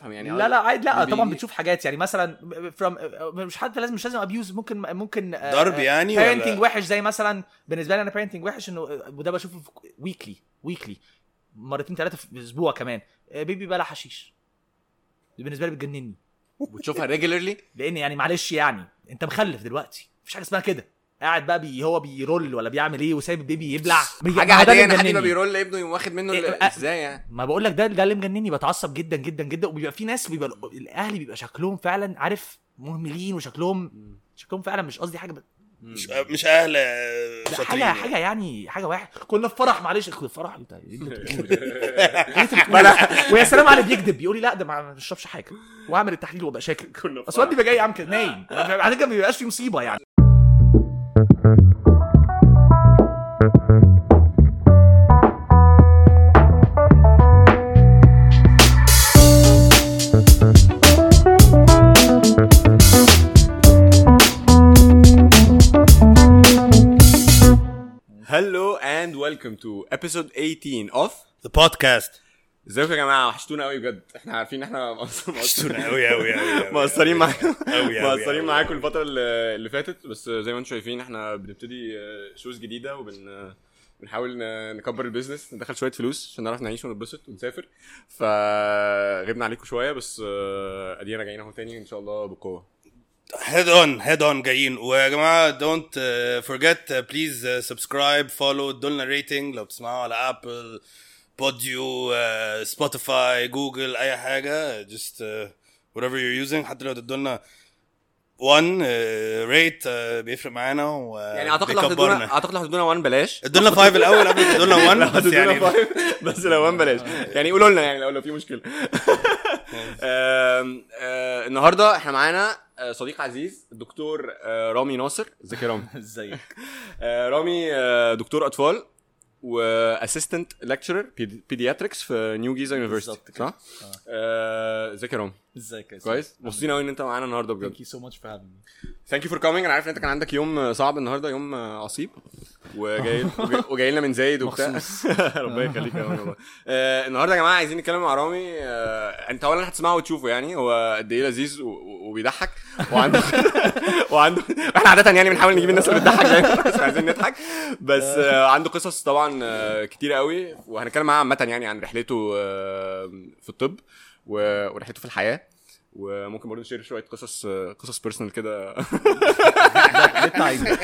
افهم يعني لا لا عادي لا بيجي- طبعا بتشوف حاجات يعني مثلا from مش حتى لازم مش لازم ابيوز ممكن ممكن ضرب يعني ولا- بيرنتنج وحش زي مثلا بالنسبه لي انا بيرنتنج وحش انه وده بشوفه ويكلي ويكلي مرتين ثلاثه في الاسبوع كمان آه، بيبي بلا حشيش دي بالنسبه لي بتجنني بتشوفها ريجولرلي لان يعني معلش يعني انت مخلف دلوقتي مفيش حاجه اسمها كده قاعد بقى بي هو بيرول ولا بيعمل ايه وسايب البيبي يبلع حاجه ما ده عاديه اللي ان حد مجنني. يبقى بيرول ابنه يقوم واخد منه ال- إيه، ازاي يعني ما بقول لك ده ده اللي مجنني بتعصب جدا جدا جدا وبيبقى في ناس بيبقى الاهل بيبقى شكلهم فعلا عارف مهملين وشكلهم شكلهم فعلا مش قصدي حاجه ب... مش مش اهل آه، ده شاطرين حاجه حاجه يعني حاجه واحد كنا في فرح معلش في فرح انت ايه اللي أنت بتقوله ده؟ إيه اللي أنت بتقوله ده؟ ويا سلام على اللي بيكذب يقول لي لا ده ما ما بشربش حاجه واعمل التحليل وابقى شاكك كنا في بس هو بيبقى جاي عامل كده نايم على فكره ما بيبقاش في مصيبه يعني هلو اند ويلكم تو ابيسود 18 اوف ذا بودكاست ازيكم يا جماعه وحشتونا قوي بجد احنا عارفين ان احنا مقص- وحشتونا قوي قوي قوي مقصرين معاكم أوي أوي مقصرين أوي معاكم أوي. الفتره اللي اللي فاتت بس زي ما انتم شايفين احنا بنبتدي شوز جديده وبن بنحاول ن- نكبر البيزنس ندخل شويه فلوس عشان نعرف نعيش ونتبسط ونسافر فغبنا عليكم شويه بس آه، ادينا راجعين اهو تاني ان شاء الله بقوه هيد اون هيد اون جايين ويا جماعه دونت فورجيت بليز سبسكرايب فولو ادولنا ريتنج لو بتسمعوا على ابل بوديو سبوتيفاي جوجل اي حاجه just uh, whatever you're using حتى لو تدولنا 1 ريت بيفرق معانا و يعني اعتقد لو بيكبرنا. هتدونا اعتقد لو هتدونا 1 بلاش ادولنا 5 الاول قبل ما تدولنا 1 بس هتدونا يعني فايف، بس لو 1 بلاش يعني قولوا لنا يعني لو لو في مشكله آم، آه، النهارده احنا معانا آه، صديق عزيز الدكتور آه، رامي ناصر ازيك يا رامي ازيك آه، رامي آه، دكتور اطفال واسيستنت ليكتشرر بيدياتريكس في نيو جيزا يونيفرستي بالظبط كده. صح؟ آه، ازيك يا رامي ازيك يا كويس مبسوطين قوي ان انت معانا النهارده بجد Thank you so much for having me. ثانك يو فور كومينج انا عارف ان انت كان عندك يوم صعب النهارده يوم عصيب وجاي وجاي- وجاي لنا من زايد وبتاع ربنا يخليك يا رامي والله آه، النهارده يا جماعه عايزين نتكلم مع رامي آه، انت اولا هتسمعه وتشوفه يعني هو قد ايه لذيذ و- و- وبيضحك وعنده وعنده احنا عاده يعني بنحاول نجيب الناس اللي بتضحك يعني بس عايزين نضحك بس آه، عنده قصص طبعا آه، كتيره قوي وهنتكلم معاه عامه يعني عن رحلته آه، في الطب و- ورحلته في الحياه وممكن برضه نشير شويه قصص آه، قصص بيرسونال كده اللي انت عايزه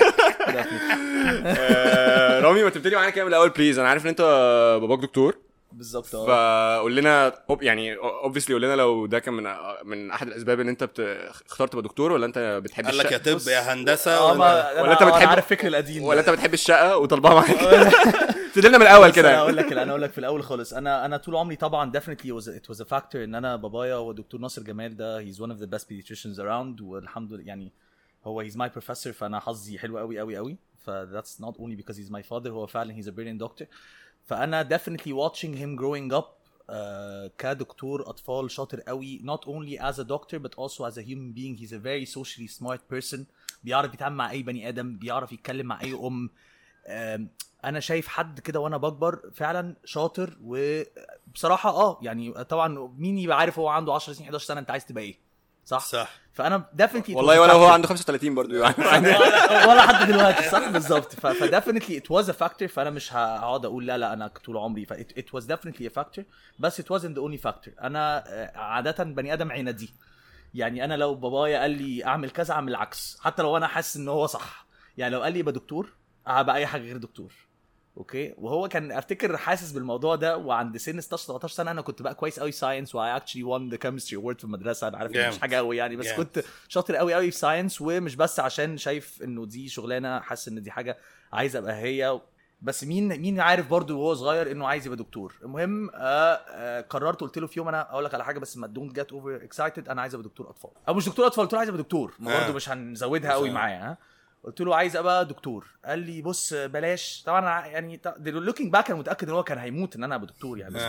آه، رامي ما تبتدي معانا كده من الاول بليز انا عارف ان انت باباك دكتور بالظبط اه فقول لنا أوب- يعني اوبفيسلي قول لنا لو ده كان من من احد الاسباب ان انت بت... اخترت تبقى دكتور ولا انت بتحب قال لك يا الشقه طب يا هندسه اه ولا ما ولا ولا انت انت بتحب- عارف فكر القديم ولا انت بتحب الشقه وطالبها معاك ابتدي لنا من الاول بس انا كده اقول لك انا اقول لك في الاول خالص انا انا طول عمري طبعا definitely was it was a factor ان انا بابايا هو دكتور ناصر جمال ده he's one of the best pediatricians around والحمد لله يعني هو he's my professor فانا حظي حلو قوي قوي قوي ف that's not only because he's my father هو فعلا he's a brilliant doctor فانا definitely watching him growing up uh, كدكتور اطفال شاطر قوي not only as a doctor but also as a human being he's a very socially smart person بيعرف يتعامل مع اي بني ادم بيعرف يتكلم مع اي ام آم، انا شايف حد كده وانا بكبر فعلا شاطر وبصراحه اه يعني طبعا مين يبقى عارف هو عنده 10 سنين 11 سنه انت عايز تبقى ايه صح صح فانا ديفنتلي والله ولا هو عنده 35 برضه يعني ولا ولا حد دلوقتي صح بالظبط فديفنتلي ات واز ا فاكتور فانا مش هقعد اقول لا لا انا طول عمري ات واز ديفنتلي ا فاكتور بس ات wasn't ذا اونلي فاكتور انا آه، عاده بني ادم عنادي يعني انا لو بابايا قال لي اعمل كذا اعمل العكس حتى لو انا حاسس ان هو صح يعني لو قال لي يبقى دكتور هبقى اي حاجه غير دكتور اوكي وهو كان افتكر حاسس بالموضوع ده وعند سن 16 17 سنه انا كنت بقى كويس قوي ساينس واي اكشلي وون ذا كيمستري اوورد في المدرسه انا عارف إن مش Damn. حاجه قوي يعني بس Damn. كنت شاطر قوي قوي في ساينس ومش بس عشان شايف انه دي شغلانه حاسس ان دي حاجه عايز ابقى هي بس مين مين عارف برضو وهو صغير انه عايز يبقى دكتور المهم آه آه قررت قلت له في يوم انا اقول لك على حاجه بس ما دونت جيت اوفر اكسايتد انا عايز ابقى دكتور اطفال او مش دكتور اطفال قلت له عايز ابقى دكتور ما آه. برضو مش هنزودها قوي مش- معايا ها قلت له عايز ابقى دكتور قال لي بص بلاش طبعا أنا يعني لوكينج باك انا متاكد ان هو كان هيموت ان انا ابقى دكتور يعني بس آه. look-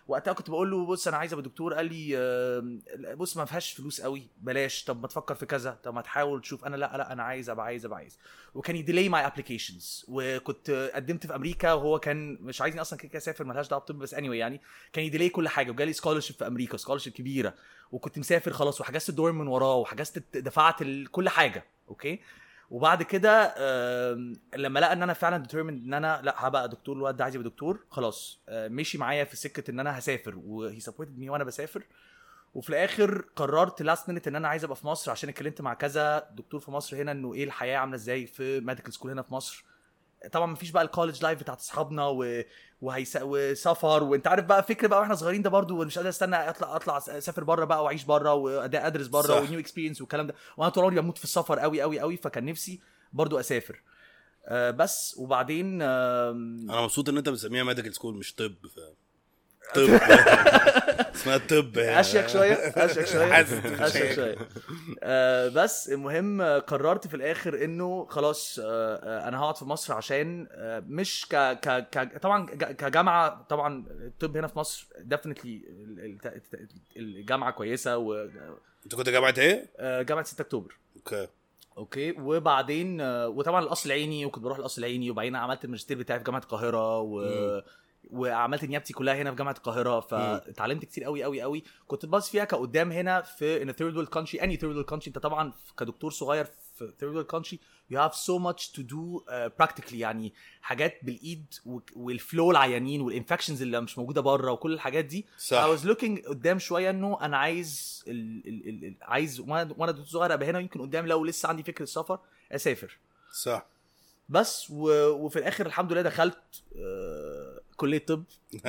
وقتها كنت بقول له بص انا عايز ابقى دكتور قال لي آم، بص ما فيهاش فلوس قوي بلاش طب ما تفكر في كذا طب ما تحاول تشوف انا لا لا انا عايز ابقى عايز ابقى عايز وكان يديلي ماي ابلكيشنز وكنت قدمت في امريكا وهو كان مش عايزني اصلا كده كده اسافر ملهاش دعوه بطب بس anyway يعني كان يديلي كل حاجه وجالي سكولرشيب في امريكا سكولرشيب كبيره وكنت مسافر خلاص وحجزت الدور من وراه وحجزت دفعت ال- كل حاجه اوكي وبعد كده آم، لما لقى ان انا فعلا determined ان انا لا هبقى دكتور الواد ده عايز يبقى دكتور خلاص آه، مشي معايا في سكه ان انا هسافر وهي سبورتد مي وانا بسافر وفي الاخر قررت لاست مينت ان انا عايز ابقى في مصر عشان اتكلمت مع كذا دكتور في مصر هنا انه ايه الحياه عامله ازاي في ميديكال سكول هنا في مصر طبعا مفيش بقى الكولج لايف بتاعت اصحابنا و... وهيس... وسفر وانت عارف بقى فكر بقى واحنا صغيرين ده برضو مش قادر استنى اطلع اطلع اسافر بره بقى واعيش بره وادرس بره صح. ونيو اكسبيرينس والكلام ده وانا طول عمري بموت في السفر قوي قوي قوي فكان نفسي برضو اسافر آه بس وبعدين آم، انا مبسوط ان انت بتسميها ميديكال سكول مش طب فاهم طب اسمها طب اشيك شويه اشيك شويه حاسس إنت مش اشيك عارف. شويه آه بس المهم آه، قررت في الاخر انه خلاص آه آه انا هقعد في مصر عشان آه مش ك ك ك طبعا ج- كجامعه طبعا الطب هنا في مصر ديفنتلي الجامعه كويسه انت كنت جامعه ايه؟ وجامعه 6 اكتوبر اوكي اوكي وبعدين آه، وطبعا القصر العيني وكنت بروح القصر العيني وبعدين عملت الماجستير بتاعي في جامعه القاهره و مم. وعملت نيابتي كلها هنا في جامعه القاهره فاتعلمت كتير قوي قوي قوي كنت باص فيها كقدام هنا في ان ثيرد وورلد كونتري اني ثيرد وورلد كونتري انت طبعا كدكتور صغير في ثيرد وورلد كونتري يو هاف سو ماتش تو دو براكتيكلي يعني حاجات بالايد و- والفلو العيانين والانفكشنز اللي مش موجوده بره وكل الحاجات دي صح I was looking قدام شويه انه انا عايز ال ال ال ال عايز وانا وانا دكتور صغير ابقى هنا يمكن قدام لو لسه عندي فكره السفر اسافر صح بس و... وفي الاخر الحمد لله دخلت آه... كليه طب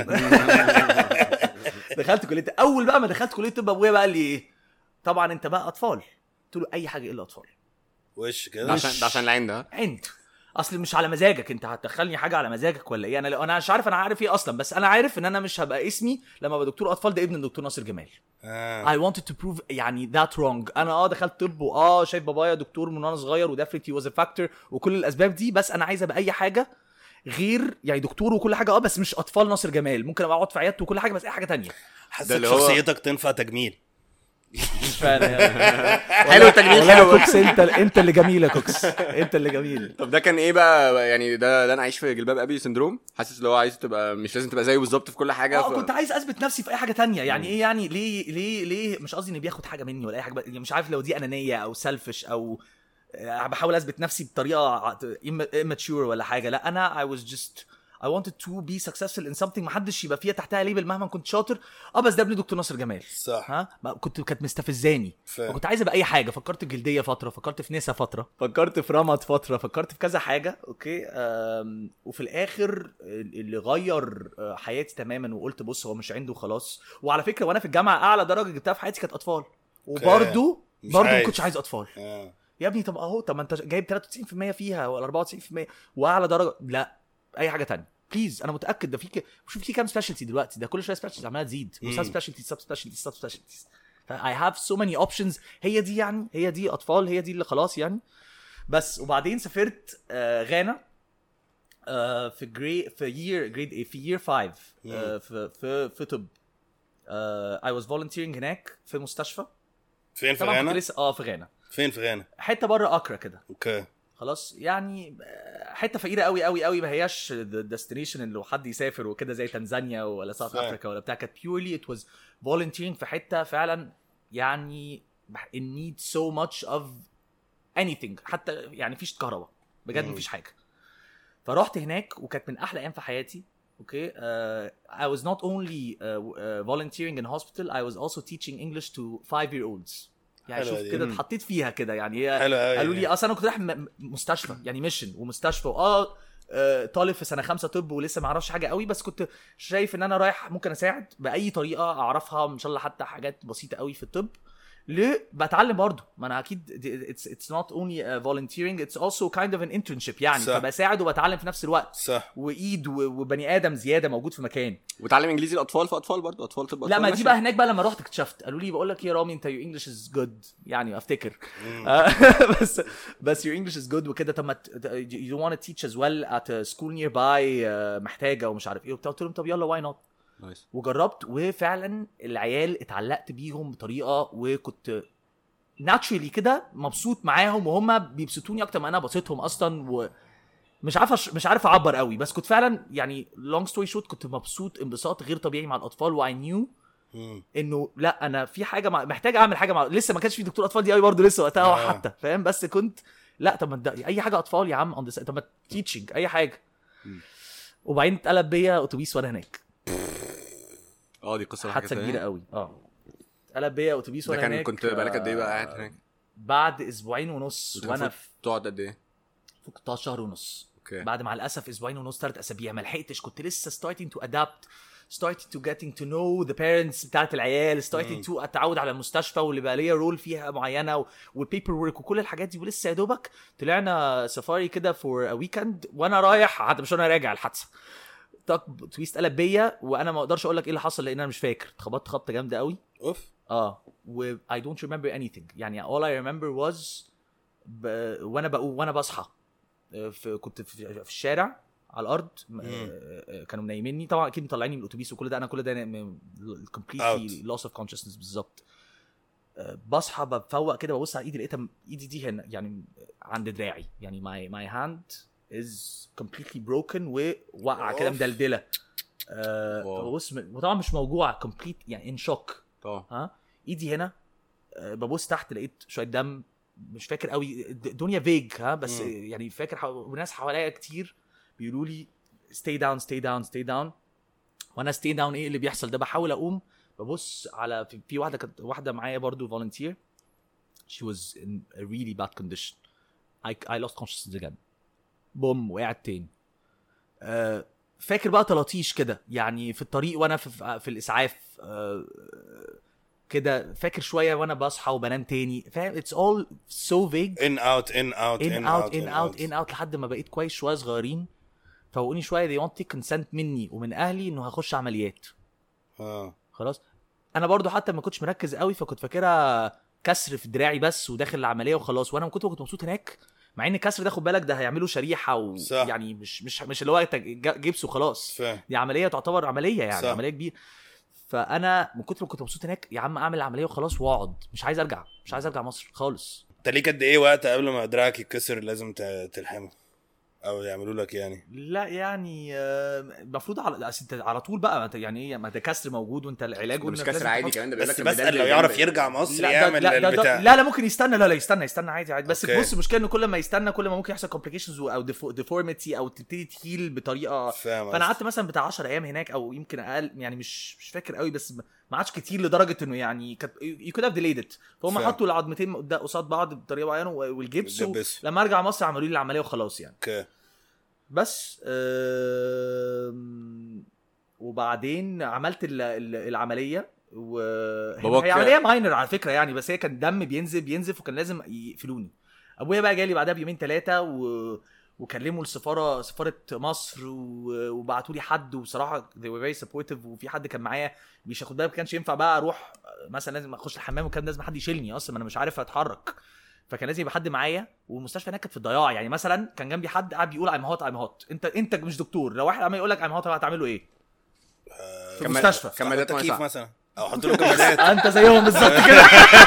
دخلت كليه اول بقى ما دخلت كليه طب ابويا بقى قال لي ايه طبعا انت بقى اطفال قلت له اي حاجه الا اطفال وش ده كده عشان ده عشان العين ده عند اصل مش على مزاجك انت هتدخلني حاجه على مزاجك ولا ايه انا لو انا مش عارف انا عارف ايه اصلا بس انا عارف ان انا مش هبقى اسمي لما ابقى دكتور اطفال ده ابن الدكتور ناصر جمال آه. I wanted to prove يعني that wrong انا اه دخلت طب واه شايف بابايا دكتور من وانا صغير وديفنتلي واز a factor وكل الاسباب دي بس انا عايز ابقى اي حاجه غير يعني دكتور وكل حاجه اه بس مش اطفال ناصر جمال ممكن ابقى اقعد في عيادته وكل حاجه بس اي حاجه تانية حاسس اللي هو- شخصيتك تنفع تجميل مش فاهم حلو التجميل حلو كوكس انت انت اللي جميل يا كوكس انت اللي جميل طب ده كان ايه بقى يعني ده ده انا عايش في جلباب ابي سندروم حاسس اللي هو عايز تبقى مش لازم تبقى زيه بالظبط في كل حاجه اه ف... كنت عايز اثبت نفسي في اي حاجه تانية يعني ايه يعني ليه ليه ليه مش قصدي انه بياخد حاجه مني ولا اي حاجه يعني مش عارف لو دي انانيه او سيلفش او آه، بحاول اثبت نفسي بطريقه immature ولا حاجه لا انا I was just I wanted to be successful in something محدش يبقى فيها تحتها ليبل مهما كنت شاطر اه بس ده ابن دكتور ناصر جمال صح ها ما كنت كانت مستفزاني فاهم. فكنت عايز ابقى اي حاجه فكرت في جلديه فتره فكرت في نسا فتره فكرت في رمد فتره فكرت في كذا حاجه اوكي أم وفي الاخر اللي غير آه، حياتي تماما وقلت بص هو مش عنده خلاص وعلى فكره وانا في الجامعه اعلى درجه جبتها في حياتي كانت اطفال وبرده مش برضه ما عايز. كنتش عايز اطفال آه. يا ابني طب اهو طب ما انت جايب 93% فيها ولا 94% واعلى درجه لا اي حاجه تانية بليز انا متاكد ده في ك... شوف في كام سبيشالتي دلوقتي ده كل شويه سبيشالتي عماله تزيد مم. وسب سبيشالتي سب سبيشالتي سب سبيشالتيز اي هاف سو ماني اوبشنز هي دي يعني هي دي اطفال هي دي اللي خلاص يعني بس وبعدين سافرت آه غانا آه في جري في يير جريد في يير 5 آه في في في طب اي واز فولunteering هناك في مستشفى فين في طبعا كنت غانا؟ لسه اه في غانا فين في غانا؟ حته بره اكرا كده اوكي خلاص يعني آه، حته فقيره قوي قوي قوي ما هياش الديستنيشن اللي حد يسافر وكده زي تنزانيا ولا ساوث فاهم. افريكا ولا بتاع كانت بيورلي ات واز volunteering في حته فعلا يعني it needs so much of anything حتى يعني مفيش كهرباء بجد مم. مفيش حاجه فرحت هناك وكانت من احلى ايام في حياتي اوكي uh, I was not only uh, uh, volunteering in hospital I was also teaching English to five year olds يعني حلوة شوف دي. كده مم. اتحطيت فيها كده يعني هي حلو قوي قالوا لي اصل انا كنت رايح م- مستشفى يعني ميشن ومستشفى واه آه، طالب في سنه خمسه طب ولسه ما اعرفش حاجه قوي بس كنت شايف ان انا رايح ممكن اساعد باي طريقه اعرفها ان شاء الله حتى حاجات بسيطه قوي في الطب ليه بتعلم برضه ما انا اكيد اتس اتس نوت اونلي فولunteering اتس اولسو كايند اوف ان انترنشيب يعني صح. فبساعد وبتعلم في نفس الوقت صح وايد و- وبني ادم زياده موجود في مكان وتعلم انجليزي الاطفال في اطفال برضه اطفال طب لا أطفال ما دي ماشي. بقى هناك بقى لما رحت اكتشفت قالوا لي بقول لك يا رامي انت يور انجلش از جود يعني افتكر مم. آه، بس بس your English is good وكده طب ما ت- you don't want to teach as well at a school nearby آه، محتاجه ومش عارف ايه وبتاع قلت لهم طب يلا why not نايس وجربت وفعلا العيال اتعلقت بيهم بطريقه وكنت ناتشرالي كده مبسوط معاهم وهم بيبسطوني اكتر ما انا بسطهم اصلا ومش عارف أش... مش عارف اعبر قوي بس كنت فعلا يعني لونج ستوري شورت كنت مبسوط انبساط غير طبيعي مع الاطفال واي نيو مم. انه لا انا في حاجه مع... محتاج اعمل حاجه مع لسه ما كانش في دكتور اطفال دي قوي برضه لسه وقتها آه. حتى فاهم بس كنت لا طب ما ده- اي حاجه اطفال يا عم on the side. طب ما تيتشنج اي حاجه وبعدين اتقلب بيا اتوبيس وانا هناك اه دي قصه حادثه كبيره قوي اه اتقلب بيا اتوبيس ده وانا كان هناك كنت بقالك قد ايه بقى آه، قاعد هناك؟ بعد اسبوعين ونص أنت وانا المفروض في تقعد قد ايه؟ كنت شهر ونص اوكي بعد مع الاسف اسبوعين ونص ثلاث اسابيع ما لحقتش كنت لسه starting to adapt starting to getting to know the parents بتاعت العيال starting to اتعود على المستشفى واللي بقى ليا رول فيها معينه والبيبر ورك وكل الحاجات دي ولسه يا دوبك طلعنا سفاري كده فور ا ويكند وانا رايح حتى مش وانا راجع الحادثه طق تويست قلب بيا وانا ما اقدرش اقول لك ايه اللي حصل لان انا مش فاكر اتخبطت خبطه جامده قوي اوف اه و I don't remember anything يعني all I remember was ب... وانا بقوم وانا بصحى آه، في كنت في, في الشارع على الارض م- آه، آه، كانوا منيميني طبعا اكيد مطلعيني من الاتوبيس وكل ده انا كل ده كومبليتلي loss of consciousness بالظبط آه، بصحى بفوق كده ببص على ايدي لقيتها م- ايدي دي هنا يعني عند دراعي يعني my my hand is completely broken ووقع كده أوف. مدلدله آه واو. ببص م- وطبعا مش موجوعه كومبليت يعني ان شوك طبعا ها ايدي هنا آه، ببص تحت لقيت شويه دم مش فاكر قوي الد- الدنيا فيج ها بس مم. يعني فاكر حو... وناس حواليا كتير بيقولوا لي stay down stay down stay down وانا stay down ايه اللي بيحصل ده بحاول اقوم ببص على في, في واحده كانت واحده معايا برضو volunteer she was in a really bad condition I, I lost consciousness again بوم وقعت تاني آه، فاكر بقى تلطيش كده يعني في الطريق وانا في, في الاسعاف آه، كده فاكر شويه وانا بصحى وبنام تاني فاهم اتس اول سو فيج ان اوت ان اوت ان اوت ان اوت ان اوت لحد ما بقيت كويس شويه صغيرين فوقوني شويه دي وانت كونسنت مني ومن اهلي انه هخش عمليات اه خلاص انا برضو حتى ما كنتش مركز قوي فكنت فاكرها كسر في دراعي بس وداخل العمليه وخلاص وانا من كنت كنت مبسوط هناك مع ان الكسر ده خد بالك ده هيعملوا شريحه صح. ويعني مش مش مش اللي هو أنت ج- جبس وخلاص فاهم دي عمليه تعتبر عمليه يعني صح. عمليه كبيره فانا من كتر ما كنت مبسوط هناك يا عم اعمل العمليه وخلاص واقعد مش عايز ارجع مش عايز ارجع مصر خالص انت ليك قد ايه وقت قبل ما دراعك يتكسر لازم ت- تلحمه او يعملوا لك يعني لا يعني آه، المفروض على لا، أصل انت على طول بقى ما انت يعني ايه ما ده كسر موجود وانت العلاج ده مش وإنك كسر لازم عادي تحط- كمان ده بيقول بس لك بسال الميدان لو اللي يعرف جنب- يرجع مصر لا ده يعمل لا, ده ده البتاع لا لا ممكن يستنى لا لا يستنى يستنى عادي عادي بس أوكي. بص المشكله انه كل ما يستنى كل ما ممكن يحصل كومبليكيشنز او ديفورميتي او تبتدي تهيل بطريقه فاهم فانا قصدي. قعدت مثلا بتاع 10 ايام هناك او يمكن اقل يعني مش مش فاكر قوي بس ما عادش كتير لدرجه انه يعني كانت يو كود هاف ديليد فهم فاهم. حطوا العظمتين قد- قصاد بعض بطريقه معينه والجبس والجبس. لما ارجع مصر عملوا لي العمليه وخلاص يعني اوكي بس آم، وبعدين عملت ال- ال- العمليه و باباك- هي عمليه ماينر على فكره يعني بس هي كان دم بينزل بينزف وكان لازم يقفلوني ابويا بقى جالي بعدها بيومين ثلاثه و... وكلموا السفاره سفاره مصر و... وبعتوا لي حد وبصراحه they were very supportive وفي حد كان معايا مش هاخد بالي ما كانش ينفع بقى اروح مثلا لازم اخش الحمام وكان لازم حد يشيلني اصلا ما انا مش عارف اتحرك فكان لازم يبقى حد معايا والمستشفى هناك كانت في الضياع يعني مثلا كان جنبي حد قاعد بيقول ايم هوت ايم هوت انت انت مش دكتور لو واحد عمال يقول لك ايم هوت هتعمله ايه؟ في كمل- المستشفى كمادات تكييف ميه مثلا او حط له كمادات انت زيهم بالظبط كده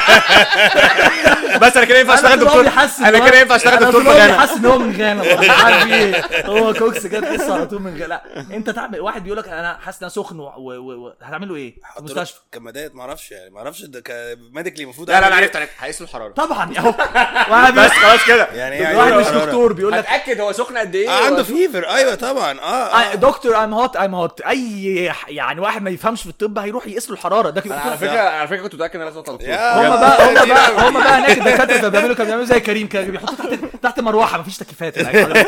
بس انا كده ينفع اشتغل دكتور انا كده ينفع اشتغل دكتور في انا غانا حاسس ان هو من غانا برضه. مش عارف في ايه هو كوكس كده تحسه على طول من غانا لا انت تعمل واحد بيقول لك انا حاسس ان انا سخن و... و... و... هتعمل له ايه؟ في حط له المستشفى كمادات ما اعرفش يعني ما اعرفش ده كميديكلي المفروض لا لا أعمل انا إيه؟ عرفت انا هقيس له الحراره طبعا اهو واحد بس خلاص كده يعني ايه واحد عايز مش حرارة؟ دكتور بيقول لك هتاكد هو سخن قد ايه آه عنده وأشوف- فيفر ايوه طبعا اه, آه، آه. دكتور ايم هوت ايم هوت اي ح- يعني واحد ما يفهمش في الطب هيروح يقيس له الحراره ده انا على كده فكره على فكره كنت متاكد ان انا لازم اطلع دكتور يا هم بجد. بقى هم كتير بقى أوي. هم بقى هناك الدكاتره كانوا بيعملوا كانوا بيعملوا زي كريم كده بيحطوا تحت تحت مروحه مفيش تكييفات هناك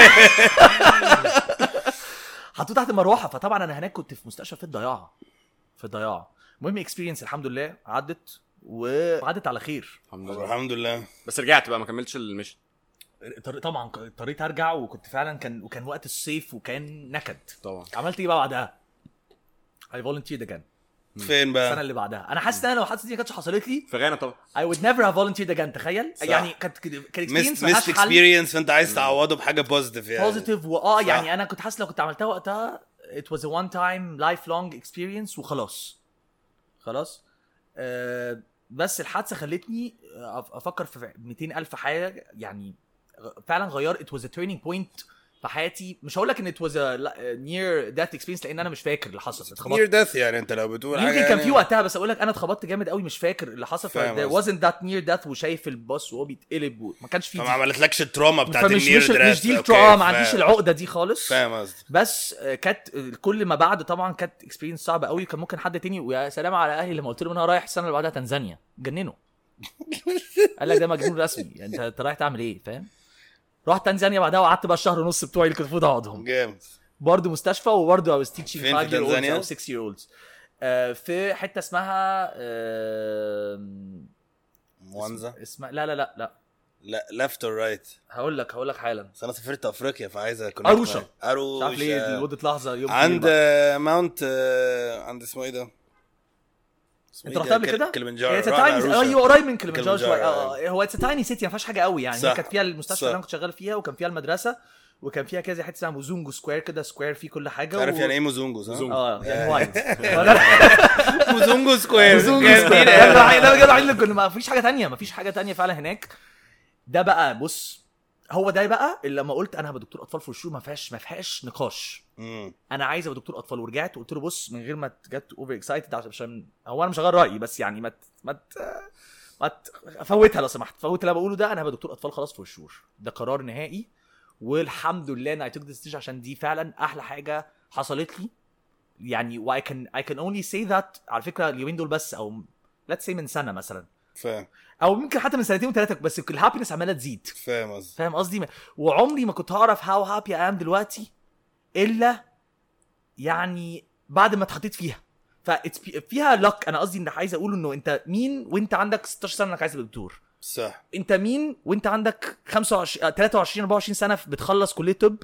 حطوه تحت مروحه فطبعا انا هناك كنت في مستشفى في الضياع في الضياع المهم اكسبيرينس الحمد لله عدت وعدت على خير الحمد لله الحمد لله بس رجعت بقى ما كملتش المشن اضطر- طبعا اضطريت ارجع وكنت فعلا كان وكان وقت الصيف وكان نكد طبعا عملت ايه بقى بعدها؟ اي فولنتيرد اجين فين السنه بقى اللي بعدها انا حاسس ان انا لو الحادثه دي ما كانتش حصلت لي في غانا طبعا I would never have volunteered again تخيل صح. يعني كانت كانت experience ميست ملهاش ميست حل اكسبيرينس فانت عايز تعوضه بحاجه بوزيتيف يعني بوزيتيف واه صح. يعني انا كنت حاسس لو كنت عملتها وقتها it was a one time life long experience وخلاص خلاص آه بس الحادثه خلتني أف- افكر في 200 الف حاجه يعني غ- فعلا غير it was a turning point في حياتي مش هقول لك ان it was a la- near death experience لان انا مش فاكر اللي حصل اتخبطت نير ديث يعني انت لو بتقول حاجه يمكن كان يعني في وقتها بس اقول لك انا اتخبطت جامد قوي مش فاكر اللي حصل ف فاهم there wasn't that near death وشايف الباص وهو بيتقلب وما كانش في فما دي. عملتلكش التراما بتاعت فمش النير مش, ديث مش دي أوكي، التراuma ما فاهم. عنديش العقده دي خالص فاهم قصدي بس آه، كانت آه، كل ما بعد طبعا كانت اكسبيرينس صعبه قوي كان ممكن حد تاني ويا سلام على اهلي لما قلت لهم انا رايح السنه اللي بعدها تنزانيا جننوا قال لك ده مجنون رسمي يعني انت انت رايح تعمل ايه فاهم رحت تنزانيا بعدها وقعدت بقى الشهر ونص بتوعي اللي كنت المفروض اقعدهم جامد برضه مستشفى وبرضه I was teaching فين 5 في year olds تنزانيا؟ او 6 year olds آه، في حته اسمها آم، موانزا اسمها لا لا لا لا لا ليفت اور رايت هقول لك هقول لك حالا بس انا سافرت افريقيا فعايز اكون أروشا. مش اروشا عارف ليه دي لمده لحظه يوم عند طويل بقى. آه، ماونت آه، عند اسمه ايه ده؟ اسمه انت إيه رحت ده؟ قبل كل- كده؟ كليمنجارو هي رحنا تايني أروشا. ايوه قريب من كليمنجارو كليمنجارو، شويه آه، هو اتس تايني سيتي ما فيهاش حاجه قوي يعني هي صح. كانت فيها المستشفى صح. اللي انا كنت شغال فيها وكان فيها المدرسه وكان فيها كذا حته اسمها موزونجو سكوير كده سكوير فيه كل حاجه تعرف و- يعني ايه موزونجوس ها؟ موزونجو. اه يعني آه. وايد موزونجو سكوير موزونجو جامدين سكوير أوي. لا بجد عايز كنا ما فيش حاجه تانية ما فيش حاجه تانية فعلا هناك ده بقى بص هو ده بقى اللي لما قلت انا هبقى دكتور اطفال في الشهور ما فيهاش ما فيهاش نقاش مم. انا عايز ابقى دكتور اطفال ورجعت وقلت له بص من غير ما تجت اوفر اكسايتد عشان هو انا مش هغير رايي بس يعني ما ت... ما ت... ما ت... فوتها لو سمحت فوت اللي انا بقوله ده انا هبقى دكتور اطفال خلاص في الشهور ده قرار نهائي والحمد لله ان اي توك ديسيجن عشان دي فعلا احلى حاجه حصلت لي يعني واي كان اي كان اونلي سي ذات على فكره اليومين دول بس او ليتس سي من سنه مثلا فاهم او ممكن حتى من سنتين وثلاثه بس الهابينس عماله تزيد فاهم قصدي فاهم قصدي وعمري ما كنت هعرف هاو هابي ام دلوقتي الا يعني بعد ما اتحطيت فيها ف فيها لك انا قصدي ان عايز اقول انه انت مين وانت عندك 16 سنه انك عايز تبقى دكتور صح انت مين وانت عندك 25 آه، 23 24 سنه بتخلص كليه طب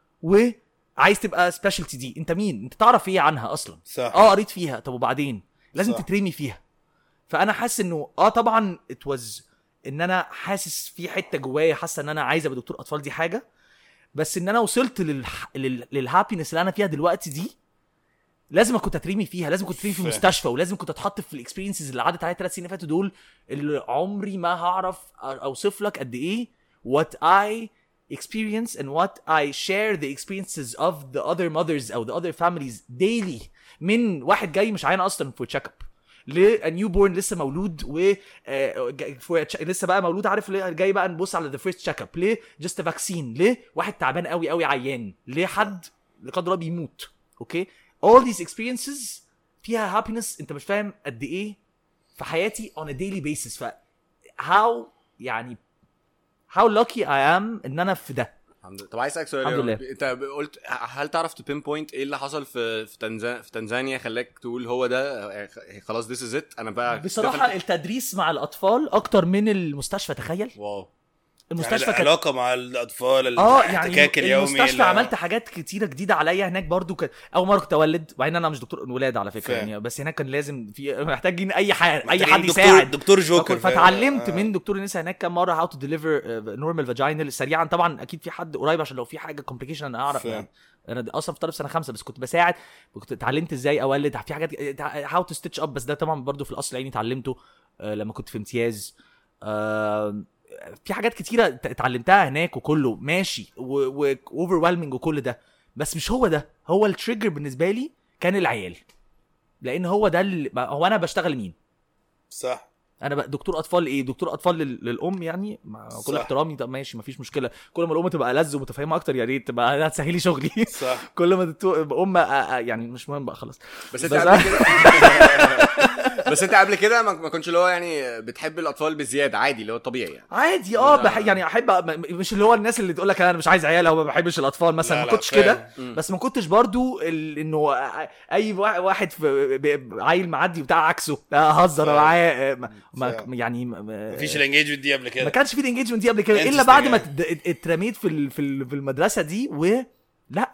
وعايز تبقى سبيشالتي دي انت مين انت تعرف ايه عنها اصلا صح اه قريت فيها طب وبعدين لازم صح. صح. تترمي فيها فانا حاسس انه اه طبعا ات واز ان انا حاسس في حته جوايا حاسه ان انا عايز ابقى دكتور اطفال دي حاجه بس ان انا وصلت للح... لل... للهابينس اللي انا فيها دلوقتي دي لازم كنت اترمي فيها لازم كنت اترمي في فاهم. مستشفى ولازم كنت اتحط في الاكسبيرينسز اللي عدت عليا ثلاث سنين اللي فاتوا دول اللي عمري ما هعرف أ- اوصف لك قد ايه what I experience and what I share the experiences of the other mothers او the other families daily من واحد جاي مش عيان اصلا for check up لنيو بورن لسه مولود و آه، جا- for a check- لسه بقى مولود عارف ليه جاي بقى نبص على ذا فيرست تشيك اب ليه جاست فاكسين ليه واحد تعبان قوي قوي عيان ليه حد لا قدر الله بيموت اوكي all these experiences فيها happiness انت مش فاهم قد ايه في حياتي on a daily basis ف how يعني how lucky I am ان انا في ده الحمد لله طب عايز اسالك سؤال الحمد يا لله. رب. انت قلت هل تعرف تبين بوينت ايه اللي حصل في في تنزانيا في تنزانيا خلاك تقول هو ده آه، خلاص ذيس از ات انا بقى بصراحه دخلت- التدريس مع الاطفال اكتر من المستشفى تخيل واو المستشفى يعني كانت العلاقه مع الاطفال اه الاحتكاك يعني اليومي المستشفى اللي- عملت حاجات كتيره جديده عليا هناك برضو كان اول مره كنت اولد وبعدين انا مش دكتور ولاد على فكره فاهم. يعني بس هناك كان لازم في محتاجين اي حاجه اي محتاجين حد دكتور- يساعد دكتور جوكر فاهم؟ فتعلمت آه. من دكتور النساء هناك كام مره هاو تو ديليفر نورمال فاجينال سريعا طبعا اكيد في حد قريب عشان لو في حاجه كومبليكيشن انا اعرف فاهم. يعني. انا د- اصلا في طالب سنه خمسه بس كنت بساعد كنت اتعلمت ازاي اولد في حاجات هاو تو ستيتش اب بس ده طبعا برضو في الاصل العيني اتعلمته آه، لما كنت في امتياز آه، في حاجات كتيره ات- اتعلمتها هناك وكله ماشي واوفر وكل ده بس مش هو ده هو التريجر بالنسبه لي كان العيال لان هو ده اللي هو انا بشتغل مين صح انا بقى دكتور اطفال ايه دكتور اطفال لل- للام يعني مع كل صح. احترامي طب ماشي مفيش مشكله كل ما الام تبقى ألذ ومتفهمه اكتر يا ريت تبقى هتسهلي شغلي صح كل ما دكتور يبقى ام أ- أ- يعني مش مهم بقى خلاص بس انت بس قبل كده بس انت قبل كده ما ما كنتش اللي هو يعني بتحب الاطفال بزياده عادي اللي هو الطبيعي يعني عادي اه لا. بح يعني احب أ- م- مش اللي هو الناس اللي تقول لك انا مش عايز عيال او ما بحبش الاطفال مثلا لا، ما لا، كنتش فاهم. كده مم. بس ما كنتش برضو ال- انه اي وا- واحد في ب- عيل معدي بتاع عكسه اهزر فاهم. معاه آه، ما- ما فاهم. يعني ما- مفيش الانجيجمنت دي قبل ما كده كانش في الانجيجمنت دي قبل كده الا Interesting بعد ما يعني. ات- ات- اترميت في ال- في ال- في المدرسه دي و لا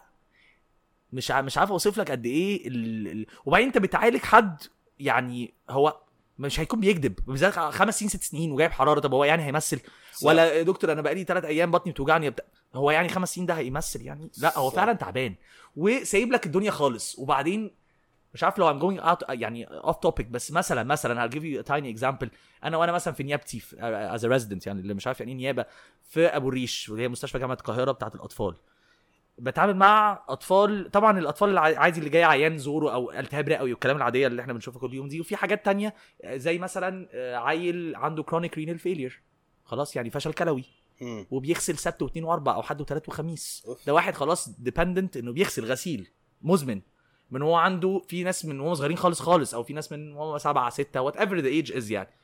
مش ع- مش عارف اوصف لك قد ايه ال... ال... وبعدين انت بتعالج حد يعني هو مش هيكون بيكذب بالذات خمس سنين ست سنين وجايب حراره طب هو يعني هيمثل صح. ولا يا دكتور انا بقالي ثلاث ايام بطني بتوجعني بتا... هو يعني خمس سنين ده هيمثل يعني لا هو صح. فعلا تعبان وسايب لك الدنيا خالص وبعدين مش عارف لو I'm going out يعني off topic بس مثلا مثلا I'll give you a tiny example انا وانا مثلا في نيابتي في as a resident يعني اللي مش عارف يعني ايه نيابه في ابو الريش واللي هي مستشفى جامعه القاهره بتاعه الاطفال بتعامل مع اطفال طبعا الاطفال الع- عادي اللي جاي عيان زوره او التهاب رئوي والكلام العاديه اللي احنا بنشوفها كل يوم دي وفي حاجات تانية آه، زي مثلا آه، عيل عنده كرونيك رينال فيلير خلاص يعني فشل كلوي مم. وبيغسل سبت واثنين واربع او حد وثلاث وخميس أوف. ده واحد خلاص ديبندنت انه بيغسل غسيل مزمن من هو عنده في ناس من وهم صغيرين خالص خالص او في ناس من وهم سبعة ستة وات ايفر ذا ايج از يعني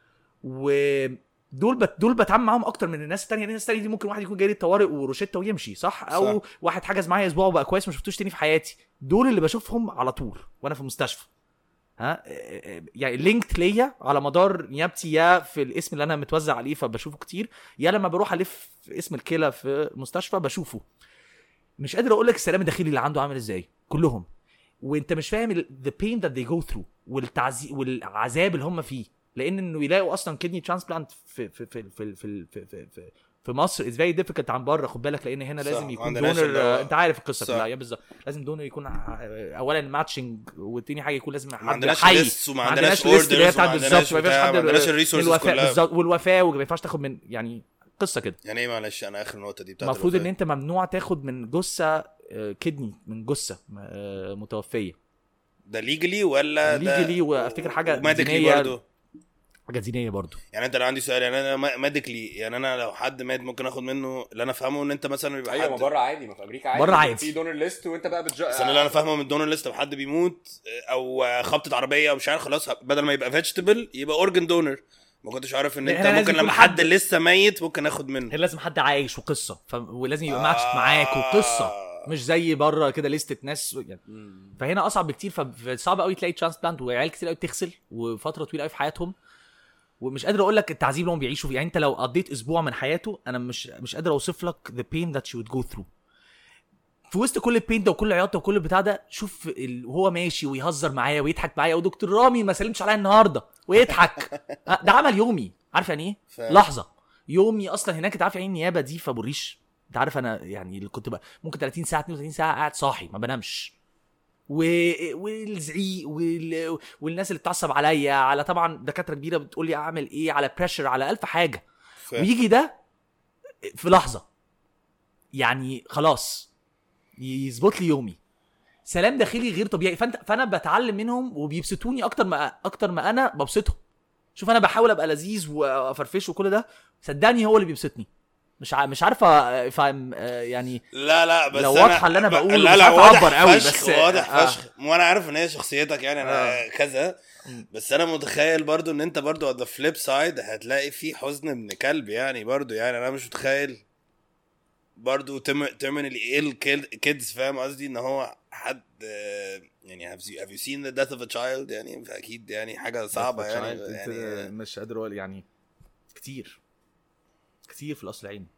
ودول بت دول بتعامل معاهم اكتر من الناس التانية الناس التانية دي ممكن واحد يكون جاي لي الطوارئ وروشته ويمشي صح او صح. واحد حجز معايا اسبوع وبقى كويس ما شفتوش تاني في حياتي دول اللي بشوفهم على طول وانا في المستشفى ها يعني لينكد ليا على مدار نيابتي يا في الاسم اللي انا متوزع عليه فبشوفه كتير يا لما بروح الف في اسم الكلى في مستشفى بشوفه مش قادر اقول لك السلام الداخلي اللي عنده عامل ازاي كلهم وانت مش فاهم ذا بين ذات they go through والتعذيب والعذاب اللي هم فيه لان انه يلاقوا اصلا كدني ترانسبلانت في في في في في في, في, في, في مصر از فيري ديفيكلت عن بره خد بالك لان هنا صح، لازم ما يكون عندناش دونر اللي هو- انت عارف القصه صح. كلها يا بالظبط لازم دونر يكون ع- اولا ماتشنج والتاني حاجه يكون لازم حد ما عندناش حي. ليست وما عندناش list اللي هي اوردرز بتاعت وما بالظبط عندناش ما ينفعش بتاع حد ما عندناش الريسورسز الوفاة كلها بالظبط والوفاه وما ينفعش تاخد من يعني قصه كده يعني ايه معلش انا اخر نقطه دي بتاعت المفروض ان الوفاة. انت ممنوع تاخد من جثه آه، كدني من جثه آه، متوفيه ده ليجلي ولا ده ليجلي وافتكر حاجه وميديكلي دينيه برضه حاجه دينيه برضه يعني انت لو عندي سؤال يعني انا ميديكلي يعني انا لو حد مات ممكن اخد منه اللي انا فاهمه ان انت مثلا بيبقى ايوه ما حد بره عادي ما في امريكا عادي بره عادي. في دونر ليست وانت بقى بتج بس انا اللي انا فاهمه من الدونر ليست لو حد بيموت او خبطه عربيه او مش عارف خلاص بدل ما يبقى فيجيتابل يبقى اورجن دونر ما كنتش عارف ان لا، انت هنا لازم ممكن يكون لما حد حد- لسه ميت ممكن اخد منه هنا لازم حد عايش وقصه ف... ولازم يبقى آه. ماتش معاك وقصه مش زي بره كده لستة ناس يعني فهنا اصعب بكتير فصعب قوي تلاقي ترانسبلانت وعيال كتير قوي بتغسل وفتره طويله قوي في حياتهم ومش قادر اقول لك التعذيب اللي هم بيعيشوا فيه يعني انت لو قضيت اسبوع من حياته انا مش مش قادر اوصف لك the pain that you would go through في وسط كل البين ده وكل العياط ده وكل البتاع ده شوف ال... وهو ماشي ويهزر معايا ويضحك معايا ودكتور رامي ما سلمش عليا النهارده ويضحك آه، ده عمل يومي عارف يعني ايه؟ فاهم. لحظه يومي اصلا هناك انت عارف يعني إيه النيابه دي في ابو الريش انت عارف انا يعني اللي كنت بقى ممكن 30 ساعه 32 ساعه قاعد صاحي ما بنامش و... والزعيق وال... والناس اللي بتعصب عليا على طبعا دكاتره كبيره بتقول لي اعمل ايه على بريشر على الف حاجه فاهم. ويجي ده في لحظه يعني خلاص يظبط لي يومي سلام داخلي غير طبيعي فانت فانا بتعلم منهم وبيبسطوني اكتر ما اكتر ما انا ببسطهم شوف انا بحاول ابقى لذيذ وافرفش وكل ده صدقني هو اللي بيبسطني مش ع... مش عارفه فاهم يعني لا لا بس لو أنا- واضحة اللي أنا بقوله، لا مش لا عارف واضح أعبر قوي، فشخ بس- واضح آه. فشخ وانا عارف ان هي شخصيتك يعني انا آه. كذا بس انا متخيل برضو ان انت برضو على فليب سايد هتلاقي في حزن ابن كلب يعني برضو يعني انا مش متخيل برضو تيرمينالي ايه كيدز فاهم قصدي ان هو حد آه، يعني have you, have you seen the death of a child يعني فاكيد يعني حاجه صعبه يعني, يعني مش قادر اقول يعني كتير كتير في الاصل العيني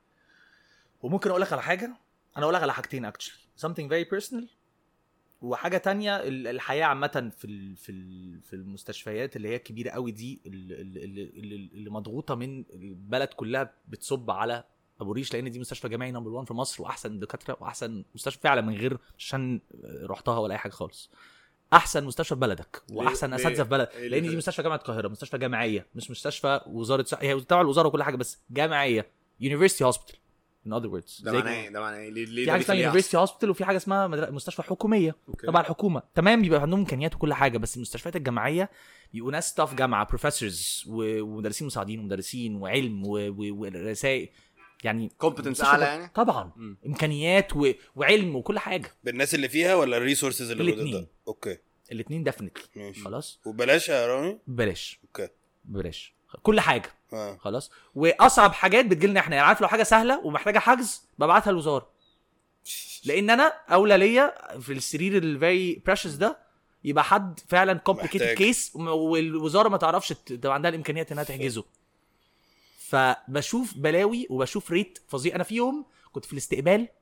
وممكن اقول لك على حاجه انا اقول لك على حاجتين اكشلي something very personal وحاجه تانية ال- الحياه عامه في ال في ال في المستشفيات اللي هي الكبيره قوي دي اللي, اللي, اللي, اللي مضغوطه من البلد كلها بتصب على ابو ريش لان دي مستشفى جامعي نمبر 1 في مصر واحسن دكاتره واحسن مستشفى فعلا من غير عشان رحتها ولا اي حاجه خالص احسن مستشفى في بلدك ليه- واحسن ليه؟ اساتذه في بلد إيه اللي لان دي فرق؟ مستشفى جامعه القاهره مستشفى جامعيه مش مستشفى وزاره صحه هي تبع الوزاره وكل حاجه بس جامعيه يونيفرستي هوسبيتال in other words ده زي معناه ايه ده معناه ايه ليه ليه في ده حاجه اسمها بيخليه يونيفرستي هوسبيتال وفي حاجه اسمها مدر- مستشفى حكوميه أوكي. تبع الحكومه تمام بيبقى عندهم امكانيات وكل حاجه بس المستشفيات الجامعيه بيبقوا ناس ستاف جامعه بروفيسورز ومدرسين مساعدين ومدرسين وعلم و- و- ورسائل يعني Competence مستشفى- أعلى يعني؟ طبعا مم. امكانيات و... وعلم وكل حاجه بالناس اللي فيها ولا الريسورسز اللي الاتنين. ضدها؟ اوكي الاثنين ديفنتلي ماشي خلاص وبلاش يا رامي ببلاش اوكي ببلاش كل حاجه اه خلاص واصعب حاجات بتجيلنا احنا يعني عارف لو حاجه سهله ومحتاجه حجز ببعتها الوزاره لان انا اولى ليا في السرير الفيري بريشس ده يبقى حد فعلا كومبليكيتد محتاج. كيس والوزاره ما تعرفش ت- تبقى عندها الامكانيات انها تحجزه فبشوف بلاوي وبشوف ريت فظيع انا في يوم كنت في الاستقبال